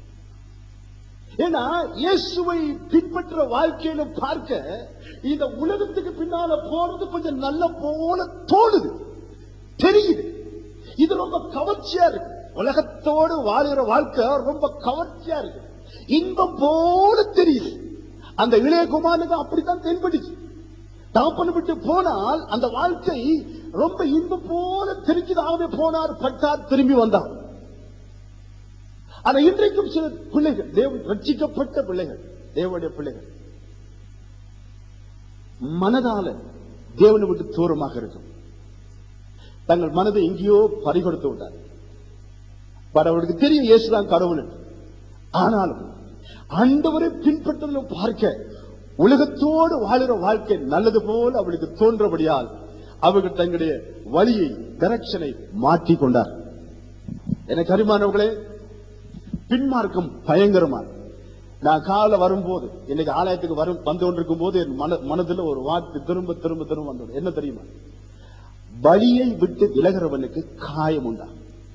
ஏன்னா இயேசுவை பின்பற்ற வாழ்க்கையில பார்க்க இந்த உலகத்துக்கு பின்னால போறது கொஞ்சம் நல்ல போல தோணுது தெரியுது இது ரொம்ப கவர்ச்சியா இருக்கு உலகத்தோடு வாழுகிற வாழ்க்கை ரொம்ப கவர்ச்சியா இருக்கு இன்பம் போல தெரியுது அந்த இளையகுமாரனுக்கு அப்படித்தான் தென்பட்டுச்சு தகப்பன் விட்டு போனால் அந்த வாழ்க்கை ரொம்ப இன்பம் போல தெரிஞ்சதாகவே போனார் பட்டார் திரும்பி வந்தார் ஆனா இன்றைக்கும் சில பிள்ளைகள் தேவ ரட்சிக்கப்பட்ட பிள்ளைகள் தேவனுடைய பிள்ளைகள் மனதால தேவனை விட்டு தூரமாக இருக்கும் தங்கள் மனதை எங்கேயோ பறிகொடுத்து விட்டார் பட் அவருக்கு தெரியும் இயேசுதான் கடவுள் என்று. ஆனாலும் ஆண்டவரை பின்பற்றுதலும் பார்க்க உலகத்தோடு வாழுற வாழ்க்கை நல்லது போல அவளுக்கு தோன்றபடியால் அவர்கள் தங்களுடைய வழியை டைரக்ஷனை மாற்றிக் கொண்டார் எனக்கு அருமானவர்களே பின்மார்க்கம் பயங்கரமான நான் காலைல வரும்போது இன்னைக்கு ஆலயத்துக்கு வரும் வந்து கொண்டிருக்கும் போது என் மன மனதுல ஒரு வார்த்தை திரும்ப திரும்ப திரும்ப வந்தது என்ன தெரியுமா வழியை விட்டு விலகிறவனுக்கு காயம் உண்டா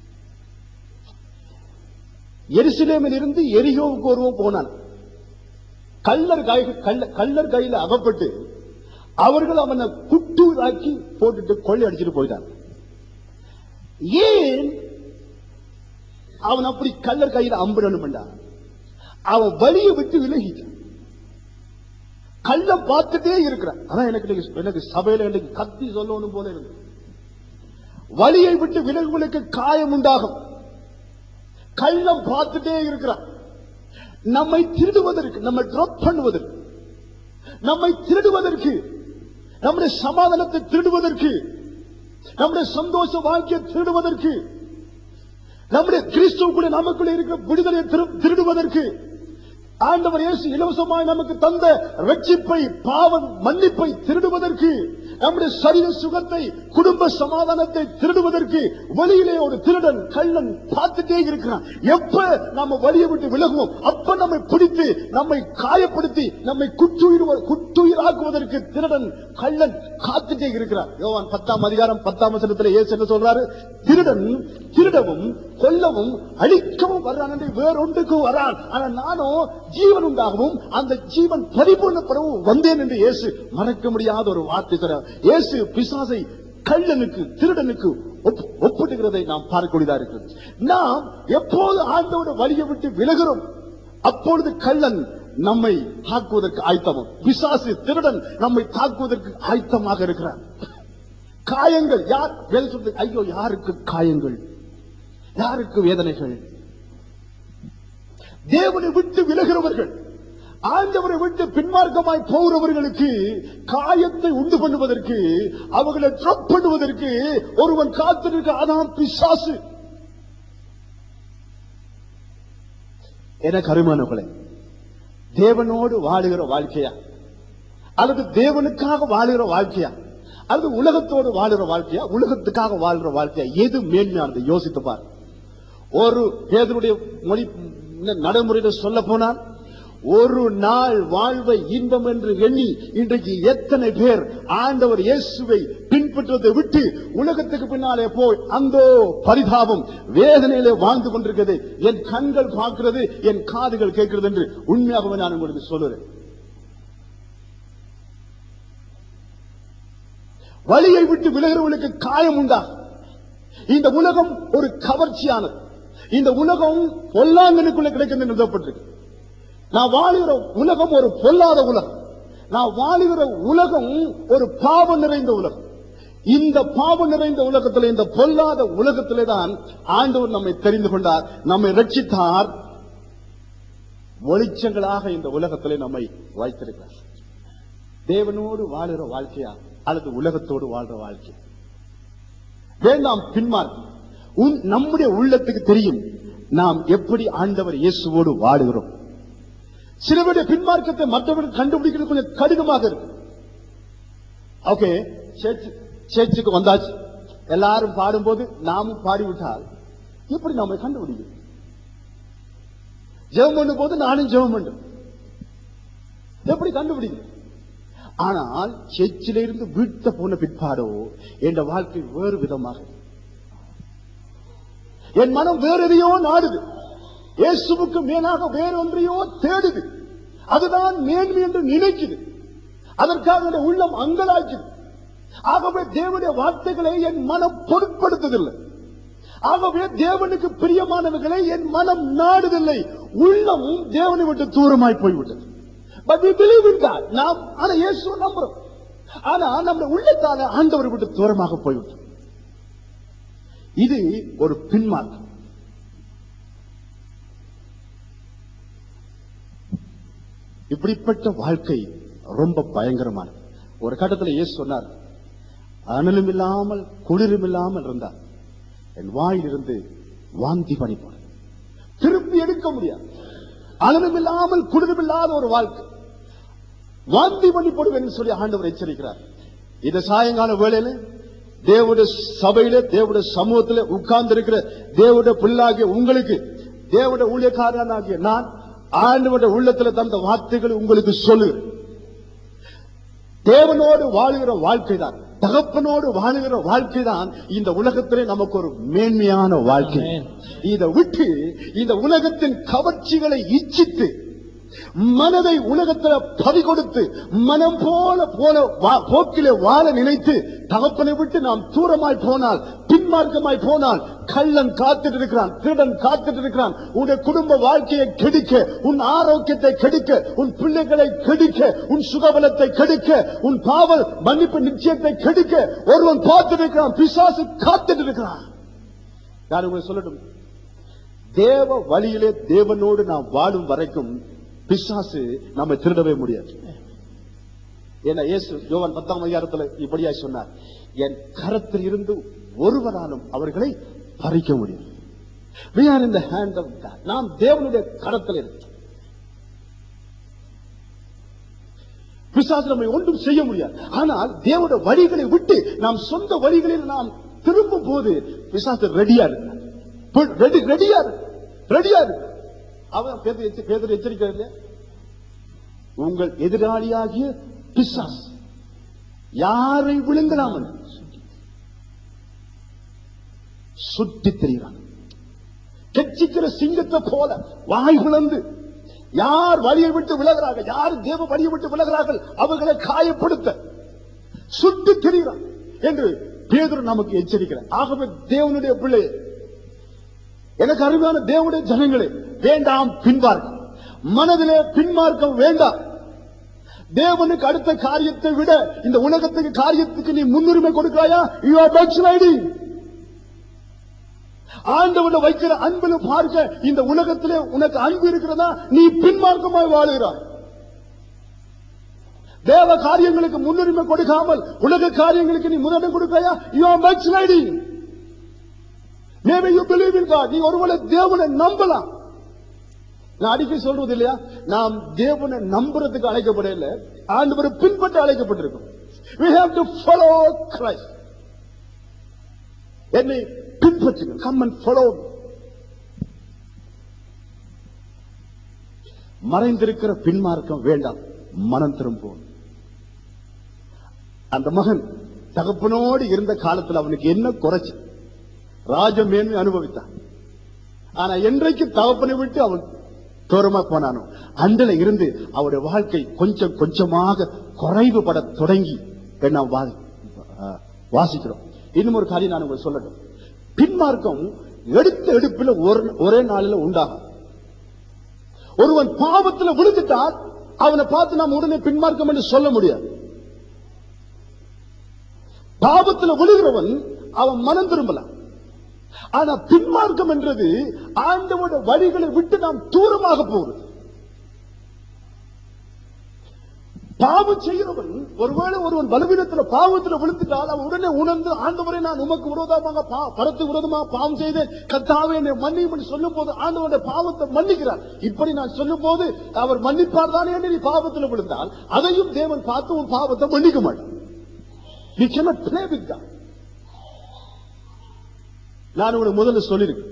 எருசலேமில் இருந்து எரிகோவுக்கு ஒருவன் போனான் கள்ளர் கை கள்ள- கள்ளர் கையில அகப்பட்டு அவர்கள் அவனை குட்டூராக்கி போட்டுட்டு கொள்ளை அடிச்சுட்டு போயிட்டாங்க ஏன் அவன் அப்படி கள்ளர் கையில அம்பிடணும் அவன் வழியை விட்டு விலகிட்டான் கள்ளம் பார்த்துட்டே இருக்கிறான் அதான் எனக்கு இன்னைக்கு- எனக்கு சபையில எனக்கு கத்தி சொல்லணும் போல இருக்கு வழியை விட்டு விலகுகளுக்கு காயம் உண்டாகும் கள்ளம் பார்த்துட்டே இருக்கிறான் நம்மை திருடுவதற்கு நம்மை ட்ராப் பண்ணுவதற்கு நம்மை திருடுவதற்கு நம்முடைய சமாதானத்தை திருடுவதற்கு நம்முடைய சந்தோஷ வாழ்க்கையை திருடுவதற்கு நம்முடைய கிறிஸ்துவுக்குள்ள நமக்குள்ள இருக்கிற விடுதலையை திரு- திருடுவதற்கு ஆண்டவர் இயேசு இலவசமாய் நமக்கு தந்த ரட்சிப்பை பாவம் மன்னிப்பை திருடுவதற்கு நம்முடைய சரீர சுகத்தை குடும்ப சமாதானத்தை திருடுவதற்கு வெளியிலே ஒரு திருடன் கள்ளன் பார்த்துட்டே இருக்கிறான் எப்ப நம்ம வழியை விட்டு விலகுவோம் அப்ப நம்மை பிடித்து நம்மை காயப்படுத்தி நம்மை குற்றுயிர் குற்றுயிராக்குவதற்கு திருடன் கள்ளன் காத்துட்டே இருக்கிறான் யோவான் பத்தாம் அதிகாரம் பத்தாம் வசனத்தில் இயேசு என்ன சொல்றாரு திருடன் திருடவும் கொல்லவும் அழிக்கவும் வர்றான் என்று வேறொன்றுக்கு வரான் ஆனா நானும் ஜீவன் உண்டாகவும் அந்த ஜீவன் பரிபூர்ணப்படவும் வந்தேன் என்று இயேசு மறக்க முடியாத ஒரு வார்த்தை தர இயேசு பிசாசை கள்ளனுக்கு திருடனுக்கு ஒப்- ஒப்பிடுகிறதை நாம் பார்க்கக்கூடியதா இருக்கிறது நாம் எப்போது ஆண்டோட வழியை விட்டு விலகிறோம் அப்பொழுது கள்ளன் நம்மை தாக்குவதற்கு ஆயத்தமும் பிசாசு திருடன் நம்மை தாக்குவதற்கு ஆயத்தமாக இருக்கிறான் காயங்கள் யார் வேலை சொல்றது ஐயோ யாருக்கு காயங்கள் யாருக்கு வேதனைகள் தேவனை விட்டு விலகிறவர்கள் ஆண்டவரை விட்டு பின்மார்க்கமாய் போகிறவர்களுக்கு காயத்தை உண்டு பண்ணுவதற்கு அவர்களை ட்ரப் பண்ணுவதற்கு ஒருவன் காத்திருக்க அதான் பிசாசு என கருமானவர்களே தேவனோடு வாழுகிற வாழ்க்கையா அல்லது தேவனுக்காக வாழுகிற வாழ்க்கையா அல்லது உலகத்தோடு வாழுகிற வாழ்க்கையா உலகத்துக்காக வாழ்கிற வாழ்க்கையா எது மேன்மையானது யோசித்து பார் ஒரு பேதனுடைய மொழி நடைமுறையில சொல்ல போனால் ஒரு நாள் வாழ்வை இன்பம் என்று எண்ணி இன்றைக்கு எத்தனை பேர் ஆண்டவர் இயேசுவை பின்பற்றதை விட்டு உலகத்துக்கு பின்னாலே போய் அந்த பரிதாபம் வேதனையிலே வாழ்ந்து கொண்டிருக்கிறது என் கண்கள் பார்க்கிறது என் காதுகள் கேட்கிறது என்று உண்மையாகவே நான் உங்களுக்கு சொல்லுறேன் வழியை விட்டு விலகிறவர்களுக்கு காயம் உண்டா இந்த உலகம் ஒரு கவர்ச்சியானது இந்த உலகம் பொல்லாங்கனுக்குள்ள கிடைக்கிறது எழுதப்பட்டிருக்கு நான் வாழுகிற உலகம் ஒரு பொல்லாத உலகம் நான் வாழுகிற உலகம் ஒரு பாவம் நிறைந்த உலகம் இந்த பாவம் நிறைந்த உலகத்திலே இந்த பொல்லாத உலகத்திலே தான் ஆண்டவர் நம்மை தெரிந்து கொண்டார் நம்மை ரட்சித்தார் வெளிச்சங்களாக இந்த உலகத்திலே நம்மை வைத்திருக்கிறார் தேவனோடு வாழுகிற வாழ்க்கையா அல்லது உலகத்தோடு வாழ்ற வாழ்க்கை வேண்டாம் பின்மார்க்கம் உன் நம்முடைய உள்ளத்துக்கு தெரியும் நாம் எப்படி ஆண்டவர் இயேசுவோடு வாழுகிறோம் சிலருடைய பின்மார்க்கத்தை மற்றவர்கள் கண்டுபிடிக்கிறது கொஞ்சம் கடினமாக இருக்கு ஓகே சேர்ச்சு சேர்ச்சுக்கு வந்தாச்சு எல்லாரும் பாடும்போது நாமும் பாடிவிட்டால் எப்படி நாம கண்டுபிடிக்கும் ஜெபம் பண்ணும் போது நானும் ஜெபம் பண்றேன் எப்படி கண்டுபிடிக்கும் ஆனால் செச்சிலிருந்து வீட்ட போன பிற்பாடோ என் வாழ்க்கை வேறு விதமாக என் மனம் வேற எதையோ நாடுது இயேசுவுக்கு மேலாக வேறொன்றையோ தேடுது அதுதான் மேன்மை என்று நினைக்குது அதற்காக என் உள்ளம் அங்கலாக்குது ஆகவே தேவனுடைய வார்த்தைகளை என் மனம் பொருட்படுத்துதில்லை ஆகவே தேவனுக்கு பிரியமானவர்களை என் மனம் நாடுதில்லை உள்ளமும் தேவனை விட்டு தூரமாய் போய்விட்டது but we believe in God. நாம் ஆனா இயேசுவை நம்புறோம் ஆனா நம்முடைய உள்ளத்தால ஆண்டவரை விட்டு தூரமாக போய்விட்டோம் இது ஒரு பின்மார்க்கம் இப்படிப்பட்ட வாழ்க்கை ரொம்ப பயங்கரமான ஒரு கட்டத்தில் இயேசு சொன்னார் அனலும் இல்லாமல் குளிரும் இல்லாமல் இருந்தார் என் வாயிலிருந்து வாந்தி பண்ணி போன திருப்பி எடுக்க முடியாது அனலும் இல்லாமல் குளிரும் இல்லாத ஒரு வாழ்க்கை வாந்தி பண்ணி போடுவேன் என்று சொல்லி ஆண்டவர் எச்சரிக்கிறார் இந்த சாயங்கால வேளையில தேவனுடைய சபையில தேவனுடைய சமூகத்துல உட்கார்ந்து இருக்கிற தேவனுடைய பிள்ளாகிய உங்களுக்கு தேவனுடைய ஊழியக்காரனாகிய நான் ஆண்டவருடைய உள்ளத்துல தந்த வார்த்தைகளை உங்களுக்கு சொல்லுகிறேன் தேவனோடு வாழுகிற வாழ்க்கை தான் தகப்பனோடு வாழுகிற வாழ்க்கை தான் இந்த உலகத்திலே நமக்கு ஒரு மேன்மையான வாழ்க்கை Amen. இதை விட்டு இந்த உலகத்தின் கவர்ச்சிகளை இச்சித்து மனதை உலகத்துல பறி கொடுத்து மனம் போல போன வா- போக்கிலே வாழ நினைத்து தகப்பனை விட்டு நாம் தூரமாய் போனால் பின்மார்க்கமாய் போனால் கள்ளன் காத்துட்டு இருக்கிறான் திருடன் காத்துட்டு இருக்கிறான் உன்னுடைய குடும்ப வாழ்க்கையை கெடுக்க உன் ஆரோக்கியத்தை கெடுக்க உன் பிள்ளைகளை கெடுக்க உன் சுகபலத்தை கெடுக்க உன் பாவ மன்னிப்பு நிச்சயத்தை கெடுக்க ஒருவன் பார்த்துட்டு இருக்கிறான் பிசாசு காத்துட்டு இருக்கிறான் நான் உங்களுக்கு சொல்லட்டும் தேவ வழியிலே தேவனோடு நாம் வாழும் வரைக்கும் பிசாசு நம்ம திருடவே முடியாது ஏன்னா இயேசு யோவான் பத்தாம் அதிகாரத்துல இப்படியாய் சொன்னார் என் கரத்தில் இருந்து ஒருவராலும் அவர்களை பறிக்க முடியும் We are in the hand of God. நாம் தேவனுடைய கரத்தில் இருக்கோம் பிசாசு நம்மை ஒன்றும் செய்ய முடியாது ஆனால் தேவனுடைய வழிகளை விட்டு நாம் சொந்த வழிகளில் நாம் திரும்பும் போது பிசாசு ரெடியா இருக்கு ரெடி ரெடியா இருக்கு ரெடியா இருக்கு அவன் பேதர் எச்ச- பேதர் எச்சரிக்கிறார் இல்லையா உங்கள் எதிராளியாகிய பிசாஸ் யாரை விழுங்கலாம் என்று சுற்றி தெரிகிறான் கெச்சிக்கிற சிங்கத்தை போல வாய் பிளந்து யார் வழியை விட்டு விலகிறார்கள் யார் தேவ வழியை விட்டு விலகிறார்கள் அவர்களை காயப்படுத்த சுட்டு தெரிகிறான் என்று பேதுரு நமக்கு எச்சரிக்கிறார் ஆகவே தேவனுடைய பிள்ளை எனக்கு அருமையான தேவனுடைய ஜனங்களே வேண்டாம் பின்பார்க்கம் மனதிலே பின்மார்க்கம் வேண்டாம் தேவனுக்கு அடுத்த காரியத்தை விட இந்த உலகத்துக்கு காரியத்துக்கு நீ முன்னுரிமை கொடுக்கிறாயா யூ ஆர் backsliding. ஆண்டவனை வைக்கிற அன்பில் பார்க்க இந்த உலகத்திலே உனக்கு அன்பு இருக்கிறதா நீ பின்மார்க்கமாய் வாழுகிறாய் தேவ காரியங்களுக்கு முன்னுரிமை கொடுக்காமல் உலக காரியங்களுக்கு நீ முதலிடம் கொடுக்கிறாயா you are backsliding. Maybe you believe in God. நீ ஒருவேளை தேவனை நம்பலாம் நான் அடிக்கடி சொல்றது இல்லையா நாம் தேவனை நம்புறதுக்கு அழைக்கப்படல ஆண்டவரை பின்பற்ற அழைக்கப்பட்டிருக்கோம் we have to follow Christ என்னை பின்பற்றுங்கள் கம் அண்ட் follow me. மறைந்திருக்கிற பின்மார்க்கம் வேண்டாம் மனம் திரும்புவோம் அந்த மகன் தகப்பனோடு இருந்த காலத்தில் அவனுக்கு என்ன குறைச்சு ராஜமேன்மை அனுபவித்தான் ஆனா என்றைக்கு தகப்பனை விட்டு அவன் தூரமா போனானோ அண்டில இருந்து அவருடைய வாழ்க்கை கொஞ்சம் கொஞ்சமாக குறைவுபட தொடங்கி நாம் வா- ஆ, வாசிக்கிறோம் இன்னும் ஒரு காரியம் நான் உங்களுக்கு சொல்லட்டும் பின்மார்க்கம் எடுத்த எடுப்பில் ஒரு ஒரே நாளில் உண்டாகும் ஒருவன் பாவத்துல விழுந்துட்டால் அவனை பார்த்து நாம் உடனே பின்மார்க்கம் என்று சொல்ல முடியாது பாவத்துல விழுகிறவன் அவன் மனம் திரும்பலாம் ஆனா பின்மார்க்கம் என்றது ஆண்டவோட வழிகளை விட்டு நாம் தூரமாக போகிறது பாவம் செய்கிறவன் ஒருவேளை ஒருவன் பலவீனத்துல பாவத்துல விழுந்துட்டால் அவன் உடனே உணர்ந்து ஆண்டவரை நான் உமக்கு விரோதமாக பா- பரத்து விரோதமாக பாவம் செய்தேன் கத்தாவே என்னை மன்னியும் என்று சொல்லும் போது ஆண்டவருடைய பாவத்தை மன்னிக்கிறார் இப்படி நான் சொல்லும் போது அவர் மன்னிப்பார் தானே என்று நீ பாவத்துல விழுந்தால் அதையும் தேவன் பார்த்து உன் பாவத்தை மன்னிக்க மாட்டான் நீ cannot play with God. நான் உங்களுக்கு முதல்ல சொல்லியிருக்கேன்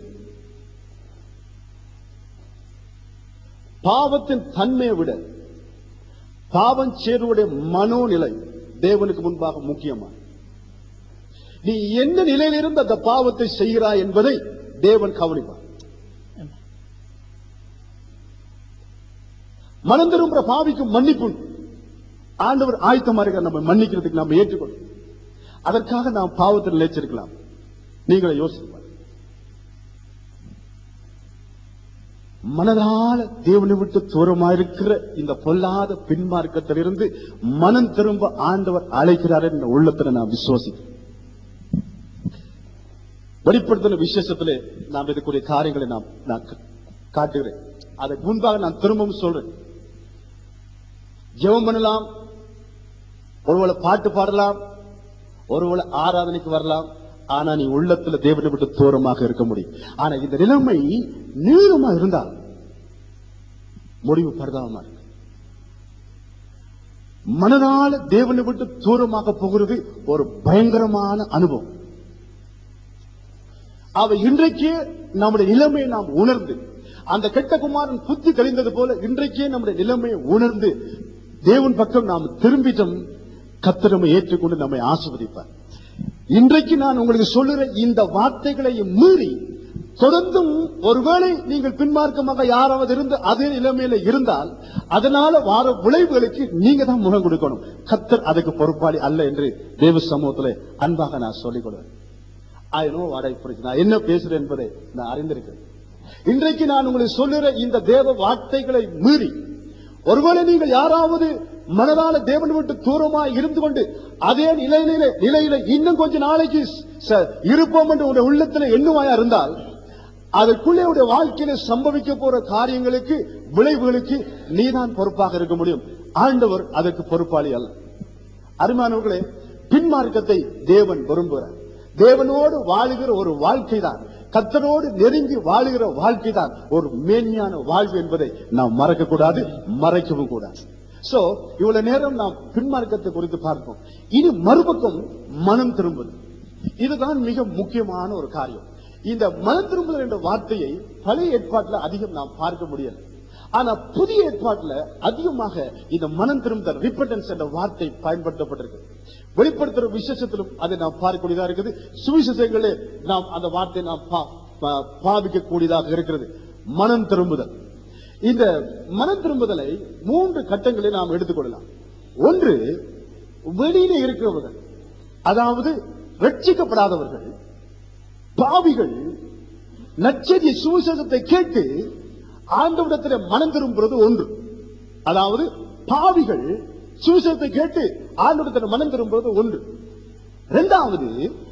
பாவத்தின் தன்மையை விட பாவம் சேருடைய மனோநிலை தேவனுக்கு முன்பாக முக்கியமா நீ என்ன நிலையிலிருந்து அந்த பாவத்தை செய்கிறாய் என்பதை தேவன் கவனிப்பார் மனம் திரும்புற பாவிக்கு மன்னிப்பு உண்டு. ஆண்டவர் ஆயத்தமா இருக்க நம்ம மன்னிக்கிறதுக்கு நம்ம ஏற்றுக்கொள்ளும் அதற்காக நாம் பாவத்தில் நிலைச்சிருக்கலாம் நீங்களே யோசித்து பாருங்க. மனதால தேவனை விட்டு தூரமாயிருக்கிற இந்த பொல்லாத பின்மார்க்கத்திலிருந்து மனம் திரும்ப ஆண்டவர் அழைக்கிறார் என்ற உள்ளத்துல நான் விசுவாசிக்கிறேன் வெளிப்படுத்தின விசேஷத்திலே நாம் இதுக்குரிய காரியங்களை நாம் நான் கா- காட்டுகிறேன் அதற்கு முன்பாக நான் திரும்பவும் சொல்றேன் ஜெபம் பண்ணலாம் ஒருவேளை பாட்டு பாடலாம் ஒருவேளை ஆராதனைக்கு வரலாம் ஆனா நீ உள்ளத்துல தேவனை விட்டு தூரமாக இருக்க முடியும் ஆனா இந்த நிலைமை நீளமா இருந்தால் முடிவு பரிதாபமா இருக்கு மனதால தேவனை விட்டு தூரமாக போகிறது ஒரு பயங்கரமான அனுபவம் அவ இன்றைக்கே நம்முடைய நிலைமையை நாம் உணர்ந்து அந்த கெட்ட குமாரன் புத்தி கழிந்தது போல இன்றைக்கே நம்முடைய நிலைமையை உணர்ந்து தேவன் பக்கம் நாம் திரும்பிட்டோம் கத்திரமை ஏற்றுக்கொண்டு நம்மை ஆசிர்வதிப்பார் இன்றைக்கு நான் உங்களுக்கு சொல்லுற இந்த வார்த்தைகளை மீறி தொடர்ந்தும் ஒருவேளை நீங்கள் பின்மார்க்கமாக யாராவது இருந்து அதே நிலைமையில இருந்தால் அதனால வார விளைவுகளுக்கு நீங்க தான் முகம் கொடுக்கணும் கத்தர் அதுக்கு பொறுப்பாளி அல்ல என்று தேவ சமூகத்திலே அன்பாக நான் சொல்லிக் கொடுவேன் I know what I preach. நான் என்ன பேசுறேன் என்பதை நான் அறிந்திருக்கிறேன் இன்றைக்கு நான் உங்களுக்கு சொல்லுற இந்த தேவ வார்த்தைகளை மீறி ஒருவேளை நீங்கள் யாராவது மனதால தேவன் விட்டு தூரமாய் இருந்து கொண்டு அதே நிலையில நிலையில இன்னும் கொஞ்ச நாளைக்கு ச- இருப்போம் என்று உடைய உள்ளத்துல எண்ணுமாயா இருந்தால் அதற்குள்ளே உடைய வாழ்க்கையில சம்பவிக்க போற காரியங்களுக்கு விளைவுகளுக்கு நீதான் பொறுப்பாக இருக்க முடியும் ஆண்டவர் அதற்கு பொறுப்பாளி அல்ல அருமானவர்களே பின்மார்க்கத்தை தேவன் விரும்புகிறார் தேவனோடு வாழுகிற ஒரு வாழ்க்கை தான் கத்தரோடு நெருங்கி வாழுகிற வாழ்க்கை தான் ஒரு மேன்மையான வாழ்வு என்பதை நாம் மறக்க கூடாது மறைக்கவும் கூடாது சோ இவ்வளவு நேரம் நாம் பின்மார்க்கத்தை குறித்து பார்ப்போம் இனி மறுபக்கம் மனம் திரும்புது இதுதான் மிக முக்கியமான ஒரு காரியம் இந்த மனம் திரும்புதல் என்ற வார்த்தையை பழைய ஏற்பாட்டில் அதிகம் நாம் பார்க்க முடியல ஆனா புதிய ஏற்பாட்டுல அதிகமாக இந்த மனம் திரும்புதல் ரிப்பட்டன்ஸ் என்ற வார்த்தை பயன்படுத்தப்பட்டிருக்கு வெளிப்படுத்துற விசேஷத்திலும் அதை நாம் பார்க்கக்கூடியதா இருக்குது சுவிசேஷங்களே நாம் அந்த வார்த்தையை நாம் பா- பா- பாவிக்கக்கூடியதாக இருக்கிறது மனம் திரும்புதல் இந்த மனம் திரும்புதலை மூன்று கட்டங்களில் நாம் எடுத்துக்கொள்ளலாம் ஒன்று வெளியில இருக்கிறவர்கள் அதாவது ரட்சிக்கப்படாதவர்கள் பாவிகள் நச்சரிய சுவிசேஷத்தை கேட்டு ஆண்டவிடத்தில் மனம் திரும்புறது ஒன்று அதாவது பாவிகள் சுவிசேஷத்தை கேட்டு ஆண்டவிடத்தில் மனம் திரும்புறது ஒன்று இரண்டாவது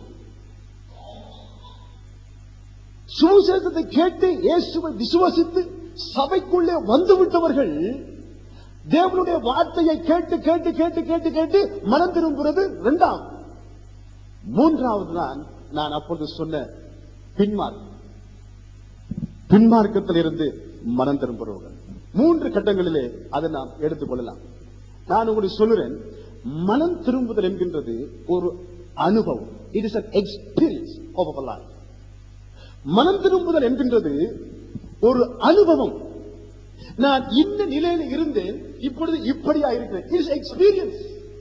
சுவிசேஷத்தை கேட்டு இயேசுவை விசுவசித்து சபைக்குள்ளே வந்து விட்டவர்கள் தேவனுடைய வார்த்தையை கேட்டு கேட்டு கேட்டு கேட்டு கேட்டு மனம் திரும்புறது இரண்டாவது மூன்றாவது தான் நான் அப்பொழுது சொன்ன பின்மார்க்கம் பின்மார்க்கத்தில் இருந்து மனம் திரும்புறவர்கள் மூன்று கட்டங்களிலே அதை நாம் எடுத்துக்கொள்ளலாம் நான் உங்களுக்கு சொல்லுறேன் மனம் திரும்புதல் என்கின்றது ஒரு அனுபவம் it is an experience of our life மனம் திரும்புதல் என்கின்றது ஒரு அனுபவம் நான் இந்த நிலையில இருந்தேன் இப்பொழுது இப்படியா இருக்கிறேன் இட்ஸ் எக்ஸ்பீரியன்ஸ்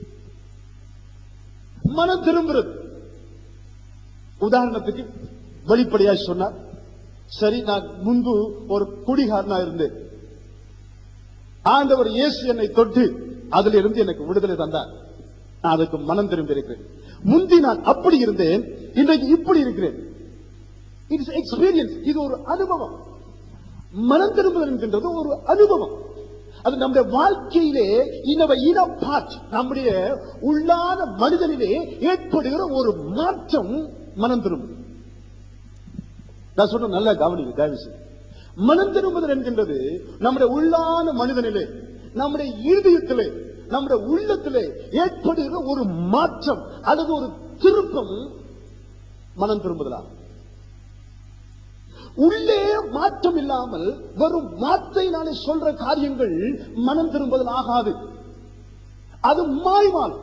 மனம் திரும்புறது உதாரணத்துக்கு வெளிப்படையா சொன்னார் சரி நான் முன்பு ஒரு குடிகாரனா இருந்தேன் ஆண்டவர் இயேசு என்னை தொட்டு அதில் இருந்து எனக்கு விடுதலை தந்தார் நான் அதுக்கு மனம் திரும்பி இருக்கிறேன் முந்தி நான் அப்படி இருந்தேன் இன்றைக்கு இப்படி இருக்கிறேன் இட்ஸ் எக்ஸ்பீரியன்ஸ் இது ஒரு அனுபவம் மனம் திரும்புதல் என்கின்றது ஒரு அனுபவம் அது நம்முடைய வாழ்க்கையிலே இன்னவ இன பார்ட் நம்முடைய உள்ளான மனிதனிலே ஏற்படுகிற ஒரு மாற்றம் மனம் திரும்புதல் நான் சொல்ற நல்ல கவனிங்க தயவு செய்து மனம் திரும்புதல் என்கின்றது நம்முடைய உள்ளான மனிதனிலே நம்முடைய இருதயத்திலே நம்முடைய உள்ளத்திலே ஏற்படுகிற ஒரு மாற்றம் அல்லது ஒரு திருப்பம் மனம் திரும்புதலாகும் உள்ளே மாற்றம் இல்லாமல் வெறும் வார்த்தையினாலே சொல்ற காரியங்கள் மனம் திரும்புதல் ஆகாது அது மாய்வாள்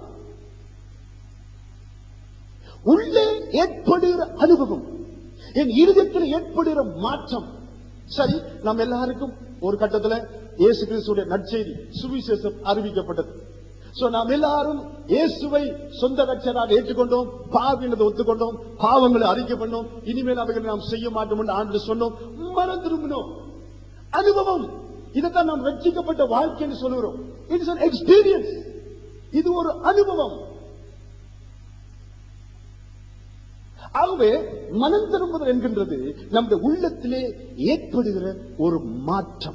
உள்ளே ஏற்படுகிற அனுபவம் என் இருதயத்தில் ஏற்படுகிற மாற்றம் சரி நம்ம எல்லாருக்கும் ஒரு கட்டத்துல இயேசு கிறிஸ்துடைய நற்செய்தி சுவிசேஷம் அறிவிக்கப்பட்டது சோ நாம் எல்லாரும் இயேசுவை சொந்த ரட்சராக ஏற்றுக்கொண்டோம் பாவினதை ஒத்துக்கொண்டோம் பாவங்களை அறிக்கை பண்ணோம் இனிமேல் அவைகளை நாம் செய்ய மாட்டோம் என்று ஆண்டு சொன்னோம் மனம் திரும்பினோம் அனுபவம் இதைத்தான் நாம் ரட்சிக்கப்பட்ட வாழ்க்கை என்று சொல்லுகிறோம் இட்ஸ் an எக்ஸ்பீரியன்ஸ் இது ஒரு அனுபவம் ஆகவே மனம் திரும்புதல் என்கின்றது நம்முடைய உள்ளத்திலே ஏற்படுகிற ஒரு மாற்றம்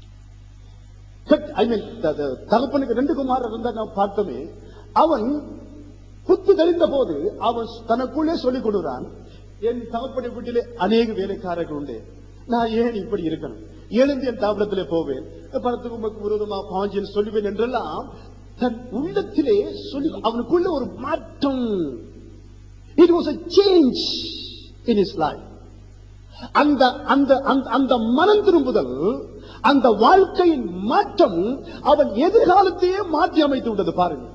ஐ மீன் தகப்பனுக்கு ரெண்டு குமாரர் இருந்தா நான் பார்த்தோமே அவன் புத்து தெரிந்த போது அவன் தனக்குள்ளே சொல்லிக் கொடுறான் என் தகப்பனை வீட்டிலே அநேக வேலைக்காரர்கள் உண்டு நான் ஏன் இப்படி இருக்கணும் எழுந்து என் தாபலத்திலே போவேன் பணத்துக்கு உமக்கு விரோதமா பாஞ்சின்னு சொல்லுவேன் என்றெல்லாம் தன் உள்ளத்திலே சொல்லி அவனுக்குள்ள ஒரு மாற்றம் it was a change in his life அந்த அந்த அந்த- அந்த மனம் திரும்புதல் அந்த வாழ்க்கையின் மாற்றம் அவன் எதிர்காலத்தையே மாற்றி அமைத்து விட்டது பாருங்க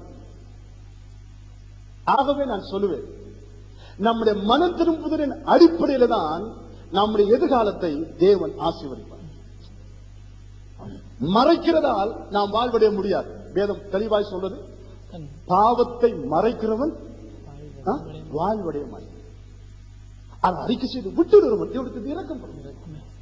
ஆகவே நான் சொல்லுவேன் நம்முடைய மனம் திரும்புதலின் அடிப்படையில தான் நம்முடைய எதிர்காலத்தை தேவன் ஆசீர்வதிப்பார் மறைக்கிறதால் நாம் வாழ்வடைய முடியாது வேதம் தெளிவாய் சொல்றது பாவத்தை மறைக்கிறவன் ஆ, வாழ்வடைய மாட்டான் அதை அறிக்கை செய்து விட்டுடுறவன் தேவனுக்கு இறக்கம் பண்ணும்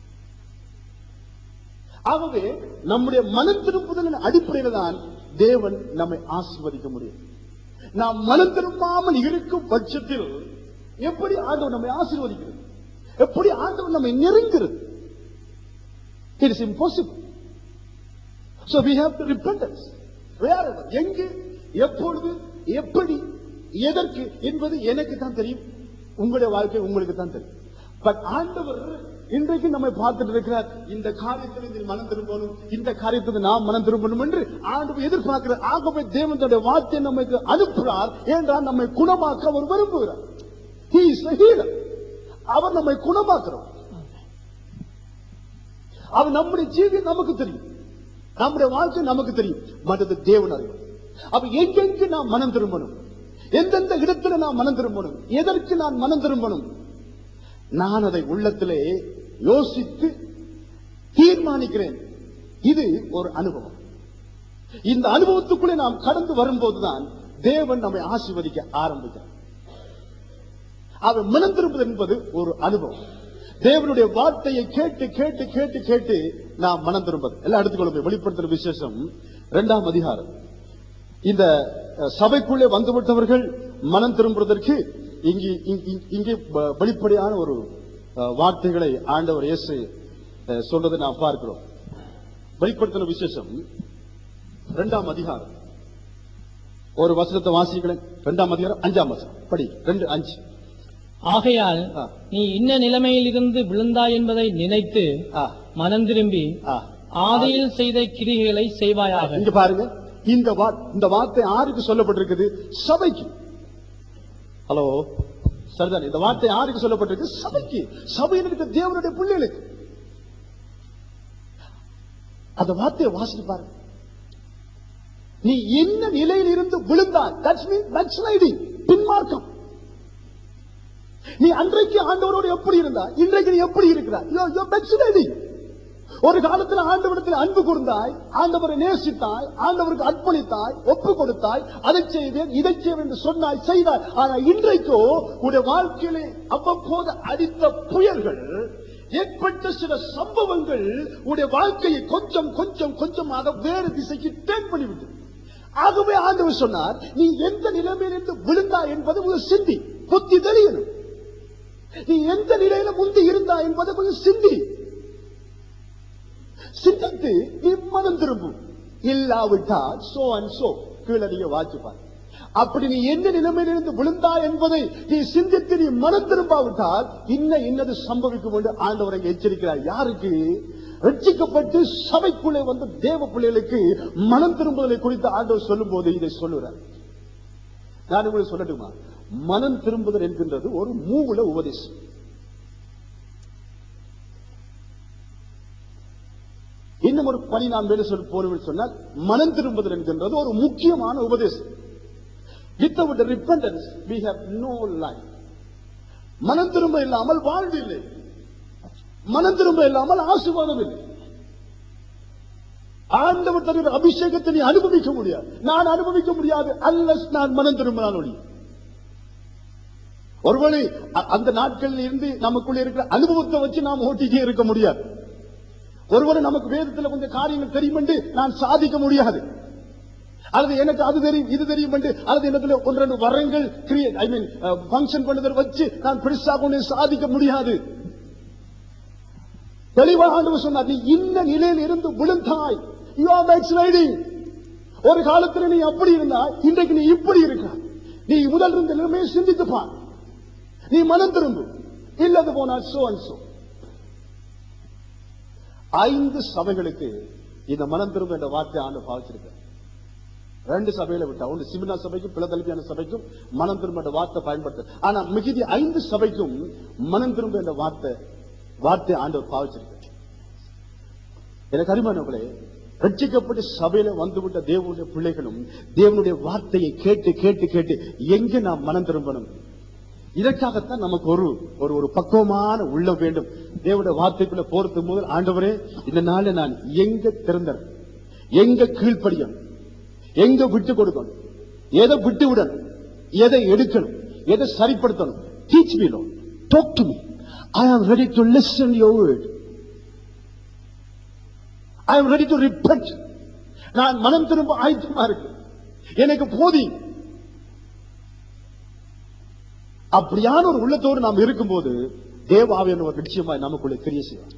ஆகவே நம்முடைய மனம் திரும்புதலின் அடிப்படையில தான் தேவன் நம்மை ஆசீர்வதிக்க முடியும் நாம் மனம் திரும்பாமல் இருக்கும் பட்சத்தில் எப்படி ஆண்டவர் நம்மை ஆசீர்வதிக்கிறது எப்படி ஆண்டவர் நம்மை நெருங்கிறது it is impossible So we have to repentance. Wherever, எங்கு எப்பொழுது எப்படி எதற்கு என்பது எனக்கு தான் தெரியும் உங்களுடைய வாழ்க்கை உங்களுக்கு தான் தெரியும் பட் ஆண்டவர் இன்றைக்கு நம்மை பார்த்துட்டு இருக்கிறார் இந்த காரியத்தில் நீ மனம் திரும்பணும் இந்த காரியத்தில் நாம் மனம் திரும்பணும் என்று ஆண்டவர் எதிர்பார்க்கிறார் ஆகவே தேவனுடைய வார்த்தையை நமக்கு அனுப்புகிறார் என்றால் நம்மை குணமாக்க அவர் விரும்புகிறார் He is a healer. அவர் நம்மை குணமாக்குறோம் அவர் நம்முடைய ஜீவியம் நமக்கு தெரியும் நம்முடைய வாழ்க்கை நமக்கு தெரியும் மற்றது தேவன் அறிவார் அப்ப எங்கெங்கு நாம் மனம் திரும்பணும் எந்தெந்த இடத்துல நான் மனம் திரும்பணும் எதற்கு நான் மனம் திரும்பணும் நான் அதை உள்ளத்திலே யோசித்து தீர்மானிக்கிறேன் இது ஒரு அனுபவம் இந்த அனுபவத்துக்குள்ளே நாம் கடந்து வரும்போதுதான் தேவன் நம்மை ஆசீர்வதிக்க ஆரம்பிக்கிறார் அவர் மனம் திரும்புவது என்பது ஒரு அனுபவம் தேவனுடைய வார்த்தையை கேட்டு கேட்டு கேட்டு கேட்டு நாம் மனம் திரும்புவது எல்லாம் எடுத்துக்கொள்ளும் வெளிப்படுத்துற விசேஷம் இரண்டாம் அதிகாரம் இந்த அஹ், சபைக்குள்ளே வந்துவிட்டவர்கள் மனம் திரும்புவதற்கு இங்கு இங்கு- இங்கே ப- வெளிப்படையான ஒரு அஹ், வார்த்தைகளை ஆண்டவர் இயேசு அஹ், சொல்றதை நாம் பார்க்கிறோம் வெளிப்படுத்தின விசேஷம் இரண்டாம் அதிகாரம் ஒரு வசனத்தை வாசிக்கிறேன் இரண்டாம் அதிகாரம் அஞ்சாம் வசனம் படி ரெண்டு அஞ்சு ஆகையால் ஆ. நீ இன்ன நிலைமையிலிருந்து விழுந்தாய் என்பதை நினைத்து ஆ, மனம் திரும்பி ஆ. ஆதியில் செய்த கிரிகைகளை செய்வாயாக இங்க பாருங்க இந்த வா- இந்த வார்த்தை யாருக்கு சொல்லப்பட்டிருக்குது சபைக்கு ஹலோ சரிதான் இந்த வார்த்தை யாருக்கு சொல்லப்பட்டிருக்கு சபைக்கு சபையில் இருக்க தேவனுடைய பிள்ளைகளுக்கு அந்த வார்த்தையை வாசித்து பாருங்க நீ என்ன நிலையில் இருந்து விழுந்தாய் தட்ஸ் மீன் backsliding பின்மார்க்கம் நீ அன்றைக்கு ஆண்டவரோடு எப்படி இருந்தாய் இன்றைக்கு நீ எப்படி இருக்கிறாய் You're- you're backsliding. ஒரு காலத்தில் ஆண்டவரிடத்தில் அன்பு கூர்ந்தாய் ஆண்டவரை நேசித்தாய் ஆண்டவருக்கு அர்ப்பணித்தாய் ஒப்பு கொடுத்தாய் அதை செய்வேன் இதை செய்வேன் என்று சொன்னாய் செய்தாய் ஆனா இன்றைக்கோ உடைய வாழ்க்கையிலே அவ்வப்போது அடித்த புயல்கள் ஏற்பட்ட சில சம்பவங்கள் உடைய வாழ்க்கையை கொஞ்சம் கொஞ்சம் கொஞ்சமாக வேறு திசைக்கு டேன் பண்ணிவிட்டது ஆகவே ஆண்டவர் சொன்னார் நீ எந்த நிலைமையிலிருந்து விழுந்தாய் என்பது ஒரு சிந்தி புத்தி தெரியணும் நீ எந்த நிலையில முந்தி இருந்தா என்பதை கொஞ்சம் சிந்தி சிந்தித்து நீ மனம் திரும்பும் இல்லாவிட்டால் சோ அண்ட் சோ கீழே நீங்க வாசிப்பார் அப்படி நீ எந்த நிலைமையிலிருந்து விழுந்தா என்பதை நீ சிந்தித்து நீ மனம் திரும்பாவிட்டால் இன்ன இன்னது சம்பவிக்கும் என்று ஆண்டவரை எச்சரிக்கிறார் யாருக்கு ரட்சிக்கப்பட்டு சபைக்குள்ளே வந்த தேவ பிள்ளைகளுக்கு மனம் திரும்புதலை குறித்து ஆண்டவர் சொல்லும் போது இதை சொல்லுறார் நான் உங்களுக்கு சொல்லட்டுமா மனம் திரும்புதல் என்கின்றது ஒரு மூவுல உபதேசம் இன்னும் ஒரு பணி நான் மேலே சொல் போல சொன்னால் மனம் திரும்புதல் என்கின்றது ஒரு முக்கியமான உபதேசம் without repentance we have no life மனம் திரும்ப இல்லாமல் வாழ்வு இல்லை மனம் திரும்ப இல்லாமல் ஆசீர்வாதம் இல்லை ஆண்டவர் தருகிற அபிஷேகத்தை நீ அனுபவிக்க முடியாது நான் அனுபவிக்க முடியாது அல்லஸ் நான் மனம் திரும்பினால் ஒளி ஒருவேளை அ- அந்த நாட்களில் இருந்து நமக்குள்ள இருக்கிற அனுபவத்தை வச்சு நாம் ஓட்டிட்டே இருக்க முடியாது ஒருவேளை நமக்கு வேதத்துல கொஞ்சம் காரியங்கள் தெரியும் என்று நான் சாதிக்க முடியாது அல்லது எனக்கு அது தெரியும் இது தெரியும் என்று அல்லது இடத்துல ஒன்று ரெண்டு வரங்கள் கிரியேட் ஐ மீன் ஃபங்க்ஷன் பண்ணுதல் வச்சு நான் பெருசாக ஒன்று சாதிக்க முடியாது தெளிவாக ஆண்டவர் சொன்னார் நீ இந்த நிலையில் இருந்து விழுந்தாய் யூ ஆர் backsliding ஒரு காலத்தில் நீ அப்படி இருந்தாய் இன்றைக்கு நீ இப்படி இருக்காய் நீ முதல் இருந்த நிலைமையை சிந்தித்து பார் நீ மனம் திரும்பு இல்லது போனால் சோ அண்ட் சோ ஐந்து சபைகளுக்கு இந்த மனம் திரும்ப என்ற வார்த்தை ஆண்டு பாவிச்சிருக்க ரெண்டு சபையில விட்டா ஒன்று சிமினா சபைக்கும் பிளதல்பியான சபைக்கும் மனம் திரும்ப என்ற வார்த்தை பயன்படுத்த ஆனா மிகுதி ஐந்து சபைக்கும் மனம் திரும்ப என்ற வார்த்தை வார்த்தை ஆண்டவர் பாவிச்சிருக்க எனக்கு அருமானவர்களே ரட்சிக்கப்பட்டு சபையில வந்துவிட்ட தேவனுடைய பிள்ளைகளும் தேவனுடைய வார்த்தையை கேட்டு கேட்டு கேட்டு எங்க நாம் மனம் திரும்பணும் இதற்காகத்தான் நமக்கு ஒரு ஒரு ஒரு பக்குவமான உள்ளம் வேண்டும் தேவனுடைய வார்த்தைக்குள்ள போறது முதல் ஆண்டவரே இந்த நாள்ல நான் எங்க திறந்தேன் எங்க கீழ்ப்படியணும் எங்க விட்டு கொடுக்கணும் எதை விட்டு விடணும் எதை எடுக்கணும் எதை சரிப்படுத்தணும் teach me Lord talk to me I am ready to listen your word I am ready to repent நான் மனம் திரும்ப ஆயத்தமா இருக்கு எனக்கு போதி அப்படியான ஒரு உள்ளத்தோடு நாம் இருக்கும்போது தேவாவியனவர் நிச்சயமாய் நமக்குள்ளே கிரிய செய்வார்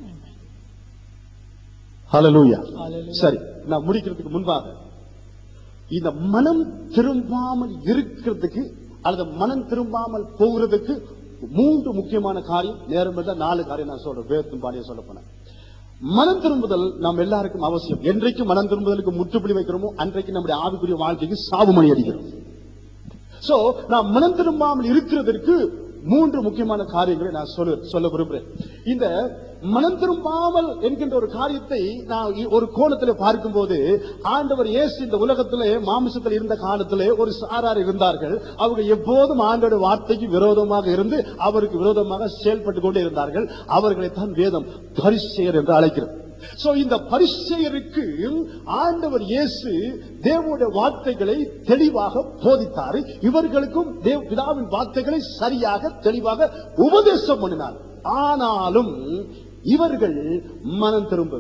ஹalleluya சரி நான் முடிக்கிறதுக்கு முன்பாக இந்த மனம் திரும்பாமல் இருக்கிறதுக்கு அல்லது மனம் திரும்பாமல் போகிறதுக்கு மூன்று முக்கியமான காரியம் நேரம் இருந்தா நாலு காரியம் நான் சொல்றேன் வேதத்தின் பாடிய சொல்ல போனேன் மனம் திரும்புதல் நாம் எல்லாருக்கும் அவசியம் என்றைக்கு மனம் திரும்புதலுக்கு முற்றுப்புள்ளி வைக்கிறோமோ அன்றைக்கு நம்முடைய ஆவிக்குரிய வாழ்க்கைக்கு சாவு மணி அடிக்கிறோம் சோ நான் மனம் திரும்பாமல் இருக்கிறதற்கு மூன்று முக்கியமான காரியங்களை நான் சொல்ல சொல்ல விரும்புகிறேன் இந்த மனம் திரும்பாமல் என்கின்ற ஒரு காரியத்தை நான் இ- ஒரு கோணத்தில் பார்க்கும்போது ஆண்டவர் இயேசு இந்த உலகத்திலே மாமிசத்தில் இருந்த காலத்திலே ஒரு சாரார் இருந்தார்கள் அவங்க எப்போதும் ஆண்டோட வார்த்தைக்கு விரோதமாக இருந்து அவருக்கு விரோதமாக செயல்பட்டு கொண்டே இருந்தார்கள் அவர்களைத்தான் வேதம் பரிசெயர் என்று அழைக்கிறது சோ இந்த பரிசெயருக்கு ஆண்டவர் இயேசு தேவனுடைய வார்த்தைகளை தெளிவாக போதித்தார் இவர்களுக்கும் தேவ பிதாவின் வார்த்தைகளை சரியாக தெளிவாக உபதேசம் பண்ணினார் ஆனாலும் இவர்கள் மனம் திரும்ப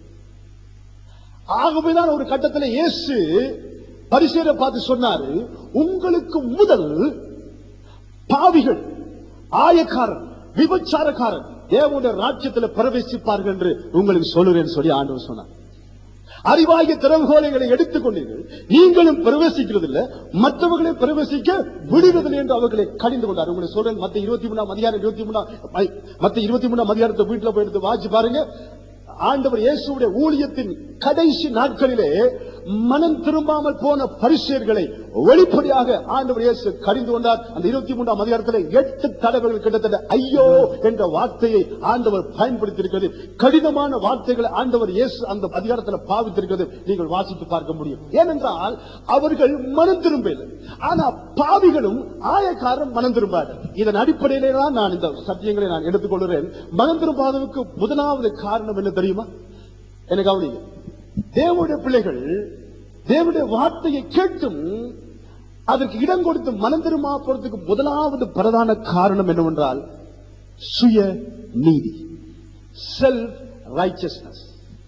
ஆகவேதான் ஒரு கட்டத்தில் இயேசு பரிசேரை பார்த்து சொன்னாரு உங்களுக்கு முதல் பாவிகள் ஆயக்காரன் விபச்சாரக்காரன் தேவனுடைய ராஜ்யத்தில் பிரவேசிப்பார்கள் என்று உங்களுக்கு சொல்லுறேன்னு சொல்லி ஆண்டவர் சொன்னார் அறிவாகிய திறவுகோலைகளை எடுத்துக் கொண்டீர்கள் நீங்களும் பிரவேசிக்கிறது இல்ல மற்றவர்களை பிரவேசிக்க விடுவதில்லை என்று அவர்களை கடிந்து கொண்டார் உங்களை சொல்றேன் மத்த இருபத்தி மூணாம் அதிகாரம் இருபத்தி மூணாம் மத்த இருபத்தி மூணாம் அதிகாரத்தை வீட்டுல போய் எடுத்து வாசி பாருங்க ஆண்டவர் இயேசுடைய ஊழியத்தின் கடைசி நாட்களிலே மனம் திரும்பாமல் போன பரிசேர்களை வெளிப்படையாக ஆண்டவர் இயேசு கடிந்து கொண்டார் அந்த இருபத்தி மூன்றாம் அதிகாரத்தில் எட்டு தடவைகள் கிட்டத்தட்ட ஐயோ என்ற வார்த்தையை ஆண்டவர் பயன்படுத்தியிருக்கிறது கடினமான வார்த்தைகளை ஆண்டவர் இயேசு அந்த அதிகாரத்தில் பாவித்திருக்கிறது நீங்கள் வாசித்து பார்க்க முடியும் ஏனென்றால் அவர்கள் மனம் திரும்பவில்லை ஆனா பாவிகளும் ஆயக்காரரும் மனம் திரும்பார்கள் இதன் அடிப்படையிலே தான் நான் இந்த சத்தியங்களை நான் எடுத்துக்கொள்கிறேன் மனம் திரும்பாததுக்கு முதலாவது காரணம் என்ன தெரியுமா எனக்கு கவனிங்க தேவனுடைய பிள்ளைகள் தேவனுடைய வார்த்தையை கேட்டும் அதற்கு இடம் கொடுத்து மனம் திரும்ப போறதுக்கு முதலாவது பிரதான காரணம் என்னவென்றால் சுய நீதி செல்ஃப் ரைச்சஸ்னஸ்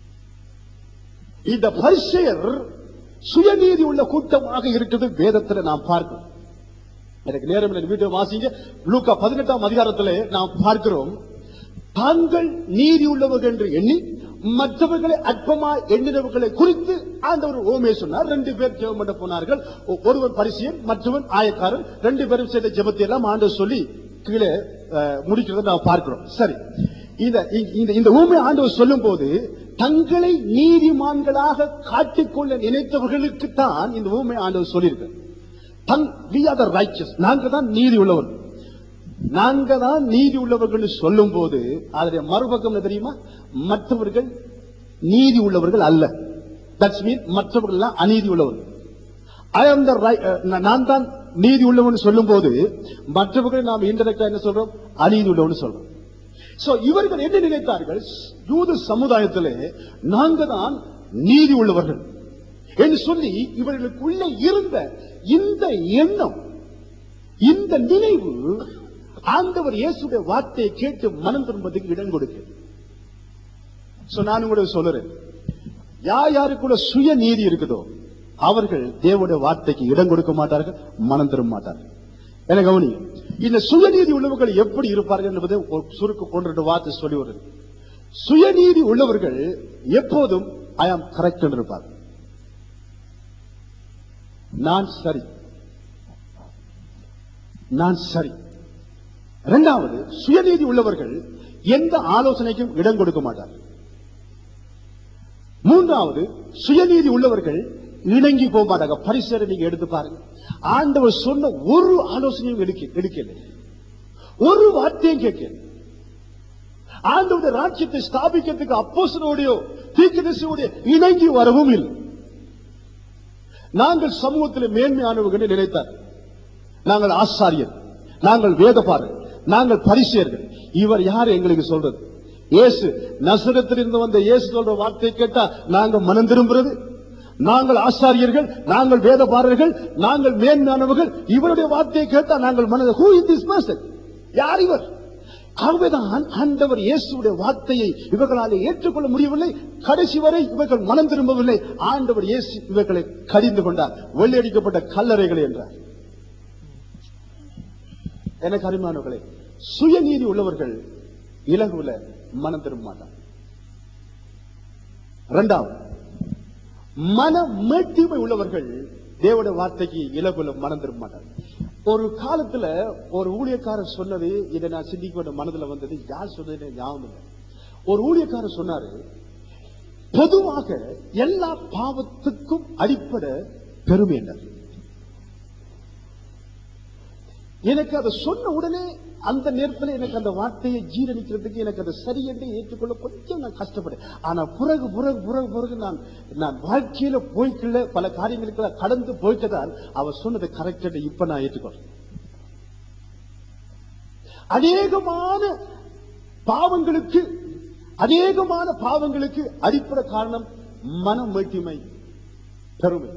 இந்த பரிசெயர் சுயநீதி உள்ள கூட்டமாக இருக்குது வேதத்துல நாம் பார்க்கிறோம் எனக்கு நேரம் இல்லை வீட்டை வாசிங்க லூக்கா பதினெட்டாம் அதிகாரத்திலே நாம் பார்க்கிறோம் தாங்கள் நீதி உள்ளவர்கள் என்று எண்ணி மற்றவர்களை அற்பமா எண்ணினவர்களை குறித்து ஆண்டவர் ஓமே சொன்னார் ரெண்டு பேர் ஜெபம் பண்ண போனார்கள் ஒ- ஒருவன் பரிசியன் மற்றவன் ஆயக்காரன் ரெண்டு பேரும் செய்த ஜெபத்தை எல்லாம் ஆண்டவர் சொல்லி கீழே அஹ், முடிக்கிறதை நாம் பார்க்கிறோம் சரி இந்த இந்த இந்த ஊமை ஆண்டவர் சொல்லும் போது தங்களை நீதிமான்களாக காட்டிக்கொள்ள நினைத்தவர்களுக்கு தான் இந்த ஊமை ஆண்டவர் சொல்லியிருக்க தங் we are the righteous நாங்க தான் நீதி உள்ளவர் நாங்க தான் நீதி உள்ளவர்கள் சொல்லும் போது அதனுடைய மறுபக்கம் என்ன தெரியுமா மற்றவர்கள் நீதி உள்ளவர்கள் அல்ல தட்ஸ் மீன் மற்றவர்கள் எல்லாம் அநீதி உள்ளவர்கள் ஐ ஆம் த நான் தான் நீதி உள்ளவன் சொல்லும் போது மற்றவர்கள் நாம் இன்டெரக்டா என்ன சொல்றோம் அநீதி உள்ளவன் சொல்றோம் சோ இவர்கள் என்ன நினைத்தார்கள் யூத சமுதாயத்திலே நாங்க தான் நீதி உள்ளவர்கள் என்று சொல்லி இவர்களுக்குள்ள இருந்த இந்த எண்ணம் இந்த நினைவு ஆண்டவர் இயேசுடைய வார்த்தையை கேட்டு மனம் திரும்பதுக்கு இடம் கொடுக்க சோ நான் உங்களுக்கு சொல்லுறேன் யார் யாருக்குள்ள சுய நீதி இருக்குதோ அவர்கள் தேவனுடைய வார்த்தைக்கு இடம் கொடுக்க மாட்டார்கள் மனம் திரும்ப மாட்டார்கள் என கவனி இந்த சுயநீதி உள்ளவர்கள் எப்படி இருப்பார்கள் என்பதை ஒரு சுருக்கு ஒன்று ரெண்டு வார்த்தை சொல்லி வருது சுயநீதி உள்ளவர்கள் எப்போதும் ஐ ஆம் கரெக்ட் என்று இருப்பார்கள் நான் சரி நான் சரி இரண்டாவது சுயநீதி உள்ளவர்கள் எந்த ஆலோசனைக்கும் இடம் கொடுக்க மாட்டார்கள் மூன்றாவது சுயநீதி உள்ளவர்கள் இணங்கி போக மாட்டாங்க பரிசரை நீங்க எடுத்து பாருங்க ஆண்டவர் சொன்ன ஒரு ஆலோசனையும் எடுக்க எடுக்கல ஒரு வார்த்தையும் கேட்கல ஆண்டவருடைய ராஜ்யத்தை ஸ்தாபிக்கிறதுக்கு அப்போசனோடையோ தீர்க்கதரிசியோடைய இணங்கி வரவும் இல்லை நாங்கள் சமூகத்தில் மேன்மையானவர்கள் நினைத்தார் நாங்கள் ஆசாரியர் நாங்கள் வேதபாரர் நாங்கள் பரிசேயர்கள் இவர் யார் எங்களுக்கு சொல்றது இயேசு நசரத்திலிருந்து வந்த இயேசு சொல்ற வார்த்தை கேட்டா நாங்க மனம் திரும்புறது நாங்கள் ஆசாரியர்கள் நாங்கள் வேதபாரர்கள் நாங்கள் மேன்மையானவர்கள் இவருடைய வார்த்தையை கேட்டா நாங்கள் மனது ஹூ இஸ் திஸ் பர்சன் யார் இவர் ஆகவேதான் ஆண்டவர் இயேசுடைய வார்த்தையை இவர்களால் ஏற்றுக்கொள்ள முடியவில்லை கடைசி வரை இவர்கள் மனம் திரும்பவில்லை ஆண்டவர் இயேசு இவர்களை கடிந்து கொண்டார் வெள்ளையடிக்கப்பட்ட கல்லறைகள் என்றார் எனக்கு அருமையானவர்களே சுயநீதி உள்ளவர்கள் இலகுல மனம் திரும்ப மாட்டார் இரண்டாவது மன மேட்டிமை உள்ளவர்கள் தேவனுடைய வார்த்தைக்கு இலகுல மனம் திரும்ப மாட்டார் ஒரு காலத்துல ஒரு ஊழியக்காரர் சொன்னது இதை நான் சிந்திக்க வேண்டிய மனதுல வந்தது யார் சொன்னது எனக்கு ஞாபகம் இல்லை ஒரு ஊழியக்காரர் சொன்னாரு பொதுவாக எல்லா பாவத்துக்கும் அடிப்படை பெருமை என்றார் எனக்கு அதை சொன்ன உடனே அந்த நேரத்தில் எனக்கு அந்த வார்த்தையை ஜீரணிக்கிறதுக்கு எனக்கு அதை சரி என்று ஏற்றுக்கொள்ள கொஞ்சம் நான் கஷ்டப்பட்டேன் ஆனா பிறகு பிறகு பிறகு பிறகு நான் நான் வாழ்க்கையில போய்க்கல பல காரியங்களுக்கு கடந்து போய்க்கதான் அவர் சொன்னது கரெக்ட் இப்ப நான் ஏற்றுக்கொள்றேன் அநேகமான பாவங்களுக்கு அநேகமான பாவங்களுக்கு அடிப்படை காரணம் மன மேட்டிமை பெருமை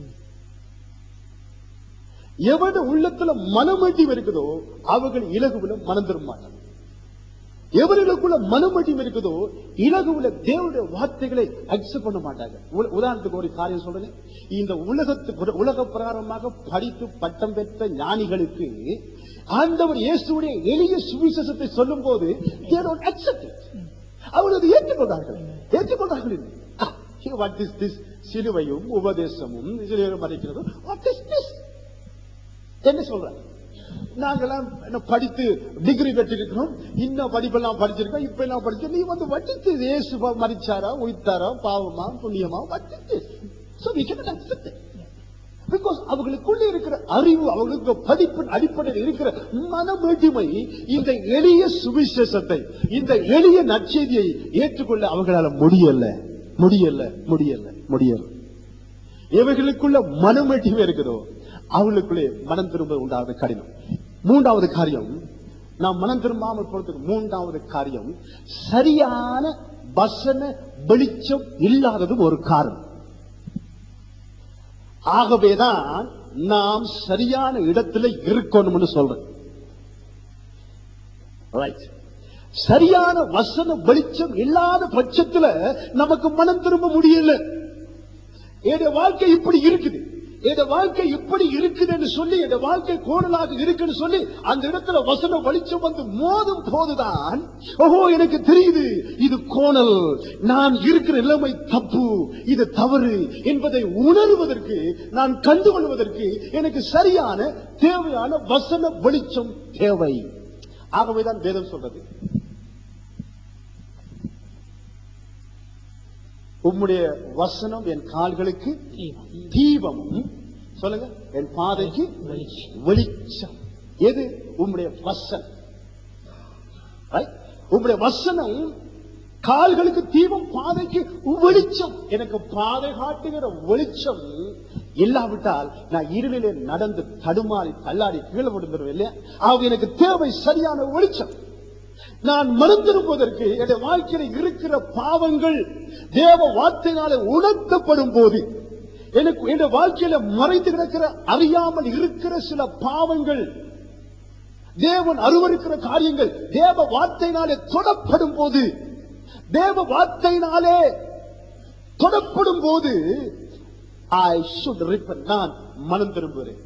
எவன உள்ளத்துல மனமட்டியம் இருக்குதோ அவர்கள் இலகுவில மனம் திரும்ப மாட்டாங்க எவர்களுக்குள்ள மனமட்டியம் இருக்குதோ இலகுவில தேவனுடைய வார்த்தைகளை அக்செப்ட் பண்ண மாட்டாங்க உல- உதாரணத்துக்கு ஒரு காரியம் சொல்றேன் இந்த உலகத்து உலக பிரகாரமாக படித்து பட்டம் பெற்ற ஞானிகளுக்கு ஆண்டவர் இயேசுடைய எளிய சுவிசேஷத்தை சொல்லும் போது அவர்கள் அதை ஏற்றுக்கொண்டார்கள் ஏற்றுக்கொண்டார்கள் இல்லை. Ah, what is this? சிலுவையும் உபதேசமும் சிலுவையும் மறைக்கிறதும் what is this? என்ன சொல்றாங்க நாங்கெல்லாம் என்ன படித்து டிகிரி பெற்றிருக்கிறோம் இன்னும் படிப்பெல்லாம் படிச்சிருக்கோம் இப்ப எல்லாம் படிச்சு நீ வந்து வட்டித்து இயேசு பா- மரிச்சாரா உயிர்த்தாரா பாவமா புண்ணியமா வட்டித்து so we cannot accept it. Because அவர்களுக்குள்ள இருக்கிற அறிவு அவர்களுக்கு படிப்பின் அடிப்படையில் இருக்கிற மனமேட்டிமை இந்த எளிய சுவிசேஷத்தை இந்த எளிய நற்செய்தியை ஏற்றுக்கொள்ள அவர்களால முடியல முடியல முடியல முடியல இவைகளுக்குள்ள மனமேட்டிமை இருக்குதோ அவர்களுக்குள்ளே மனம் திரும்ப உண்டாவது கடினம் மூன்றாவது காரியம் நாம் மனம் திரும்பாமல் போறதுக்கு மூன்றாவது காரியம் சரியான வசன வெளிச்சம் இல்லாததும் ஒரு காரணம் ஆகவேதான் நாம் சரியான இடத்துல இருக்கணும்னு சொல்றேன் Right. சரியான வசன வெளிச்சம் இல்லாத பட்சத்துல நமக்கு மனம் திரும்ப முடியல என் வாழ்க்கை இப்படி இருக்குது என் வாழ்க்கை இப்படி இருக்குதுன்னு சொல்லி என் வாழ்க்கை கோடலாக இருக்குன்னு சொல்லி அந்த இடத்துல வசன வெளிச்சம் வந்து மோதும் போதுதான் ஓஹோ எனக்கு தெரியுது இது கோணல் நான் இருக்கிற நிலைமை தப்பு இது தவறு என்பதை உணர்வதற்கு நான் கண்டுகொள்வதற்கு எனக்கு சரியான தேவையான வசன வெளிச்சம் தேவை ஆகவேதான் வேதம் சொல்றது உம்முடைய வசனம் என் கால்களுக்கு தீபமும் சொல்லுங்க என் பாதைக்கு வெளிச்சம் எது உம்முடைய வசனம் Right? உம்முடைய வசனம் கால்களுக்கு தீபம் பாதைக்கு வெளிச்சம் எனக்கு பாதை காட்டுகிற வெளிச்சம் இல்லாவிட்டால் நான் இருளிலே நடந்து தடுமாறி தள்ளாடி கீழே விழுந்துருவேன் இல்லையா ஆக எனக்கு தேவை சரியான வெளிச்சம் நான் மனம் திரும்புவதற்கு என்னுடைய வாழ்க்கையில் இருக்கிற பாவங்கள் தேவ வார்த்தையினாலே உணர்த்தப்படும் போது எனக்கு என் வாழ்க்கையில மறைந்து கிடக்கிற அறியாமல் இருக்கிற சில பாவங்கள் தேவன் அருவருக்கிற காரியங்கள் தேவ வார்த்தையினாலே தொடப்படும் போது தேவ வார்த்தையினாலே தொடப்படும் போது ஐ should repent நான் மனம் திரும்புகிறேன்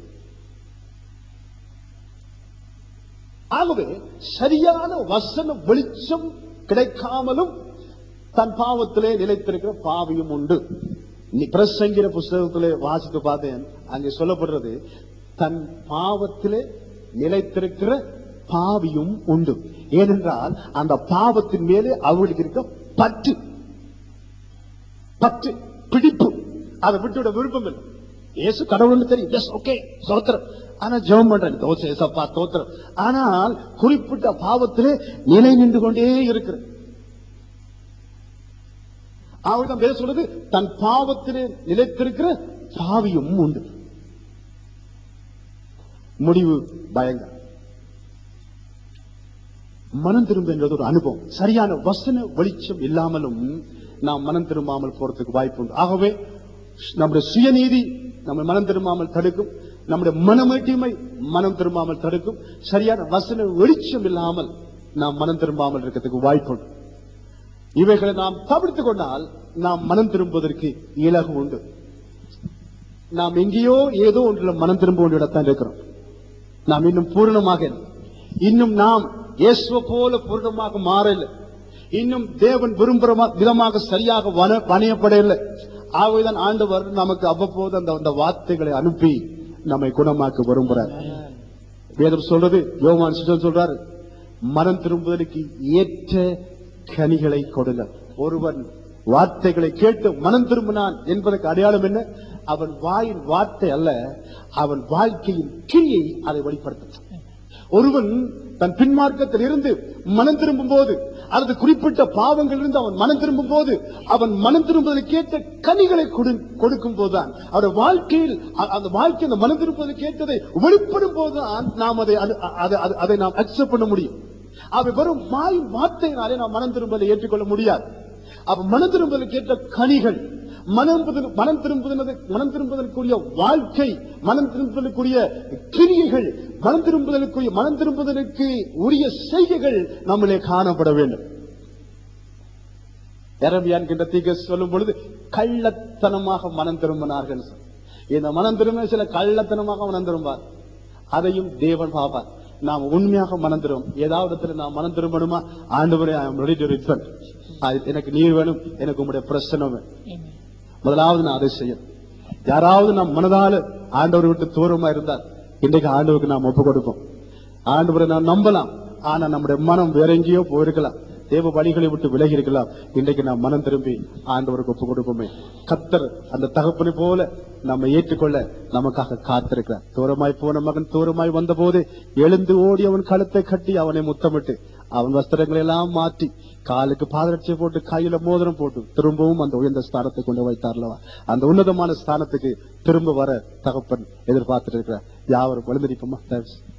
ஆகவே சரியான வசன வெளிச்சம் கிடைக்காமலும் தன் பாவத்திலே நிலைத்திருக்கிற பாவியும் உண்டு நீ பிரசங்கிற புஸ்தகத்திலே வாசித்து பார்த்தேன் அங்கே சொல்லப்படுறது தன் பாவத்திலே நிலைத்திருக்கிற பாவியும் உண்டு ஏனென்றால் அந்த பாவத்தின் மேலே அவர்களுக்கு இருக்க பற்று பற்று பிடிப்பு அதை விட்டுவிட விருப்பம் இல்லை இயேசு கடவுள்னு தெரியும் எஸ் ஓகே சோத்திரம் ஆனா ஜெபம் பண்றேன் தோசை ஏசப்பா தோத்திரம் ஆனால் குறிப்பிட்ட பாவத்திலே நிலை நின்று கொண்டே இருக்கிறது அவர்தான் பேச சொல்றது தன் பாவத்திலே நிலைத்திருக்கிற பாவியும் உண்டு முடிவு பயங்கரம் மனம் திரும்ப என்றது ஒரு அனுபவம் சரியான வசன வெளிச்சம் இல்லாமலும் நாம் மனம் திரும்பாமல் போறதுக்கு வாய்ப்பு உண்டு ஆகவே நம்முடைய சுயநீதி நம்ம மனம் திரும்பாமல் தடுக்கும் நம்முடைய மனமேட்டிமை மனம் திரும்பாமல் தடுக்கும் சரியான வசன வெளிச்சம் இல்லாமல் நாம் மனம் திரும்பாமல் இருக்கிறதுக்கு வாய்ப்பு உண்டு இவைகளை நாம் தவிர்த்து கொண்டால் நாம் மனம் திரும்புவதற்கு இலகு உண்டு நாம் எங்கேயோ ஏதோ ஒன்றில் மனம் திரும்ப வேண்டிய இடத்தான் இருக்கிறோம் நாம் இன்னும் பூரணமாக இல்லை. இன்னும் நாம் இயேசுவ போல பூரணமாக மாறல இன்னும் தேவன் விரும்புற மா- விதமாக சரியாக வன வணையப்படவில்லை ஆகவேதான் ஆண்டவர் நமக்கு அவ்வப்போது அந்த அந்த வார்த்தைகளை அனுப்பி நம்மை குணமாக்க விரும்புகிறார் வேதம் சொல்றது யோவான் சிஸ்டம் சொல்றாரு மனம் திரும்புதலுக்கு ஏற்ற கனிகளை கொடுங்கள் ஒருவன் வார்த்தைகளை கேட்டு மனம் திரும்பினான் என்பதற்கு அடையாளம் என்ன அவன் வாயின் வார்த்தை அல்ல அவன் வாழ்க்கையின் கிரியை அதை வெளிப்படுத்தும் ஒருவன் தன் பின்மார்க்கத்தில் இருந்து மனம் திரும்பும் போது அல்லது குறிப்பிட்ட பாவங்கள் இருந்து அவன் மனம் திரும்பும் போது அவன் மனம் திரும்புவதற்கு ஏற்ற கனிகளை கொடு- கொடுக்கும் போதுதான் அவருடைய வாழ்க்கையில் அ- அந்த வாழ்க்கை அந்த மனம் திரும்புவதற்கு ஏற்றதை வெளிப்படும் போதுதான் நாம் அதை அனு- அதை- அதை- அதை நாம் அக்செப்ட் பண்ண முடியும் அவை வெறும் மாய் வார்த்தையினாலே நாம் மனம் திரும்பலை ஏற்றுக்கொள்ள முடியாது அப்ப மனம் திரும்பலுக்கு ஏற்ற கனிகள் மனம் திரும்புதல்- மனம் திரும்புதல் மனம் திரும்புதலுக்குரிய வாழ்க்கை மனம் திரும்புதலுக்குரிய கிரியைகள் மனம் திரும்புதலுக்குரிய மனம் திரும்புதலுக்கு உரிய செய்கைகள் நம்மளே காணப்பட வேண்டும் எரபியான் கிட்ட தீக்க சொல்லும் பொழுது கள்ளத்தனமாக மனம் திரும்பினார்கள் சொல். இந்த மனம் திரும்ப சில கள்ளத்தனமாக மனம் திரும்பார் அதையும் தேவன் பாப்பார் நாம் உண்மையாக மனம் திரும்பும் ஏதாவது இடத்துல நாம் மனம் திரும்பணுமா ஆண்டவரே ஐ ரெடி டு ரிட்டர்ன் எனக்கு நீர் வேணும் எனக்கு உங்களுடைய பிரச்சனை வேணும் முதலாவது நான் அதை செய்யணும் யாராவது நாம் மனதால ஆண்டவரை விட்டு தூரமா இருந்தால் இன்றைக்கு ஆண்டவருக்கு நாம் ஒப்பு கொடுப்போம் ஆண்டவரை நாம் நம்பலாம் ஆனா நம்முடைய மனம் வேற எங்கேயோ போயிருக்கலாம் தேவ வழிகளை விட்டு விலகி இருக்கலாம் இன்றைக்கு நாம் மனம் திரும்பி ஆண்டவருக்கு ஒப்பு கொடுப்போமே கத்தர் அந்த தகப்பனை போல நம்ம ஏற்றுக்கொள்ள நமக்காக காத்திருக்கிறார் தூரமாய் போன மகன் தூரமாய் வந்த போது எழுந்து ஓடி அவன் கழுத்தை கட்டி அவனை முத்தமிட்டு அவன் வஸ்திரங்களை எல்லாம் மாற்றி காலுக்கு பாதரட்சியை போட்டு கையில மோதிரம் போட்டு திரும்பவும் அந்த உயர்ந்த ஸ்தானத்தை கொண்டு வைத்தார்லவா அந்த உன்னதமான ஸ்தானத்துக்கு திரும்ப வர தகப்பன் எதிர்பார்த்துட்டு இருக்கிறார் யாவரும் எழுந்திருப்போமா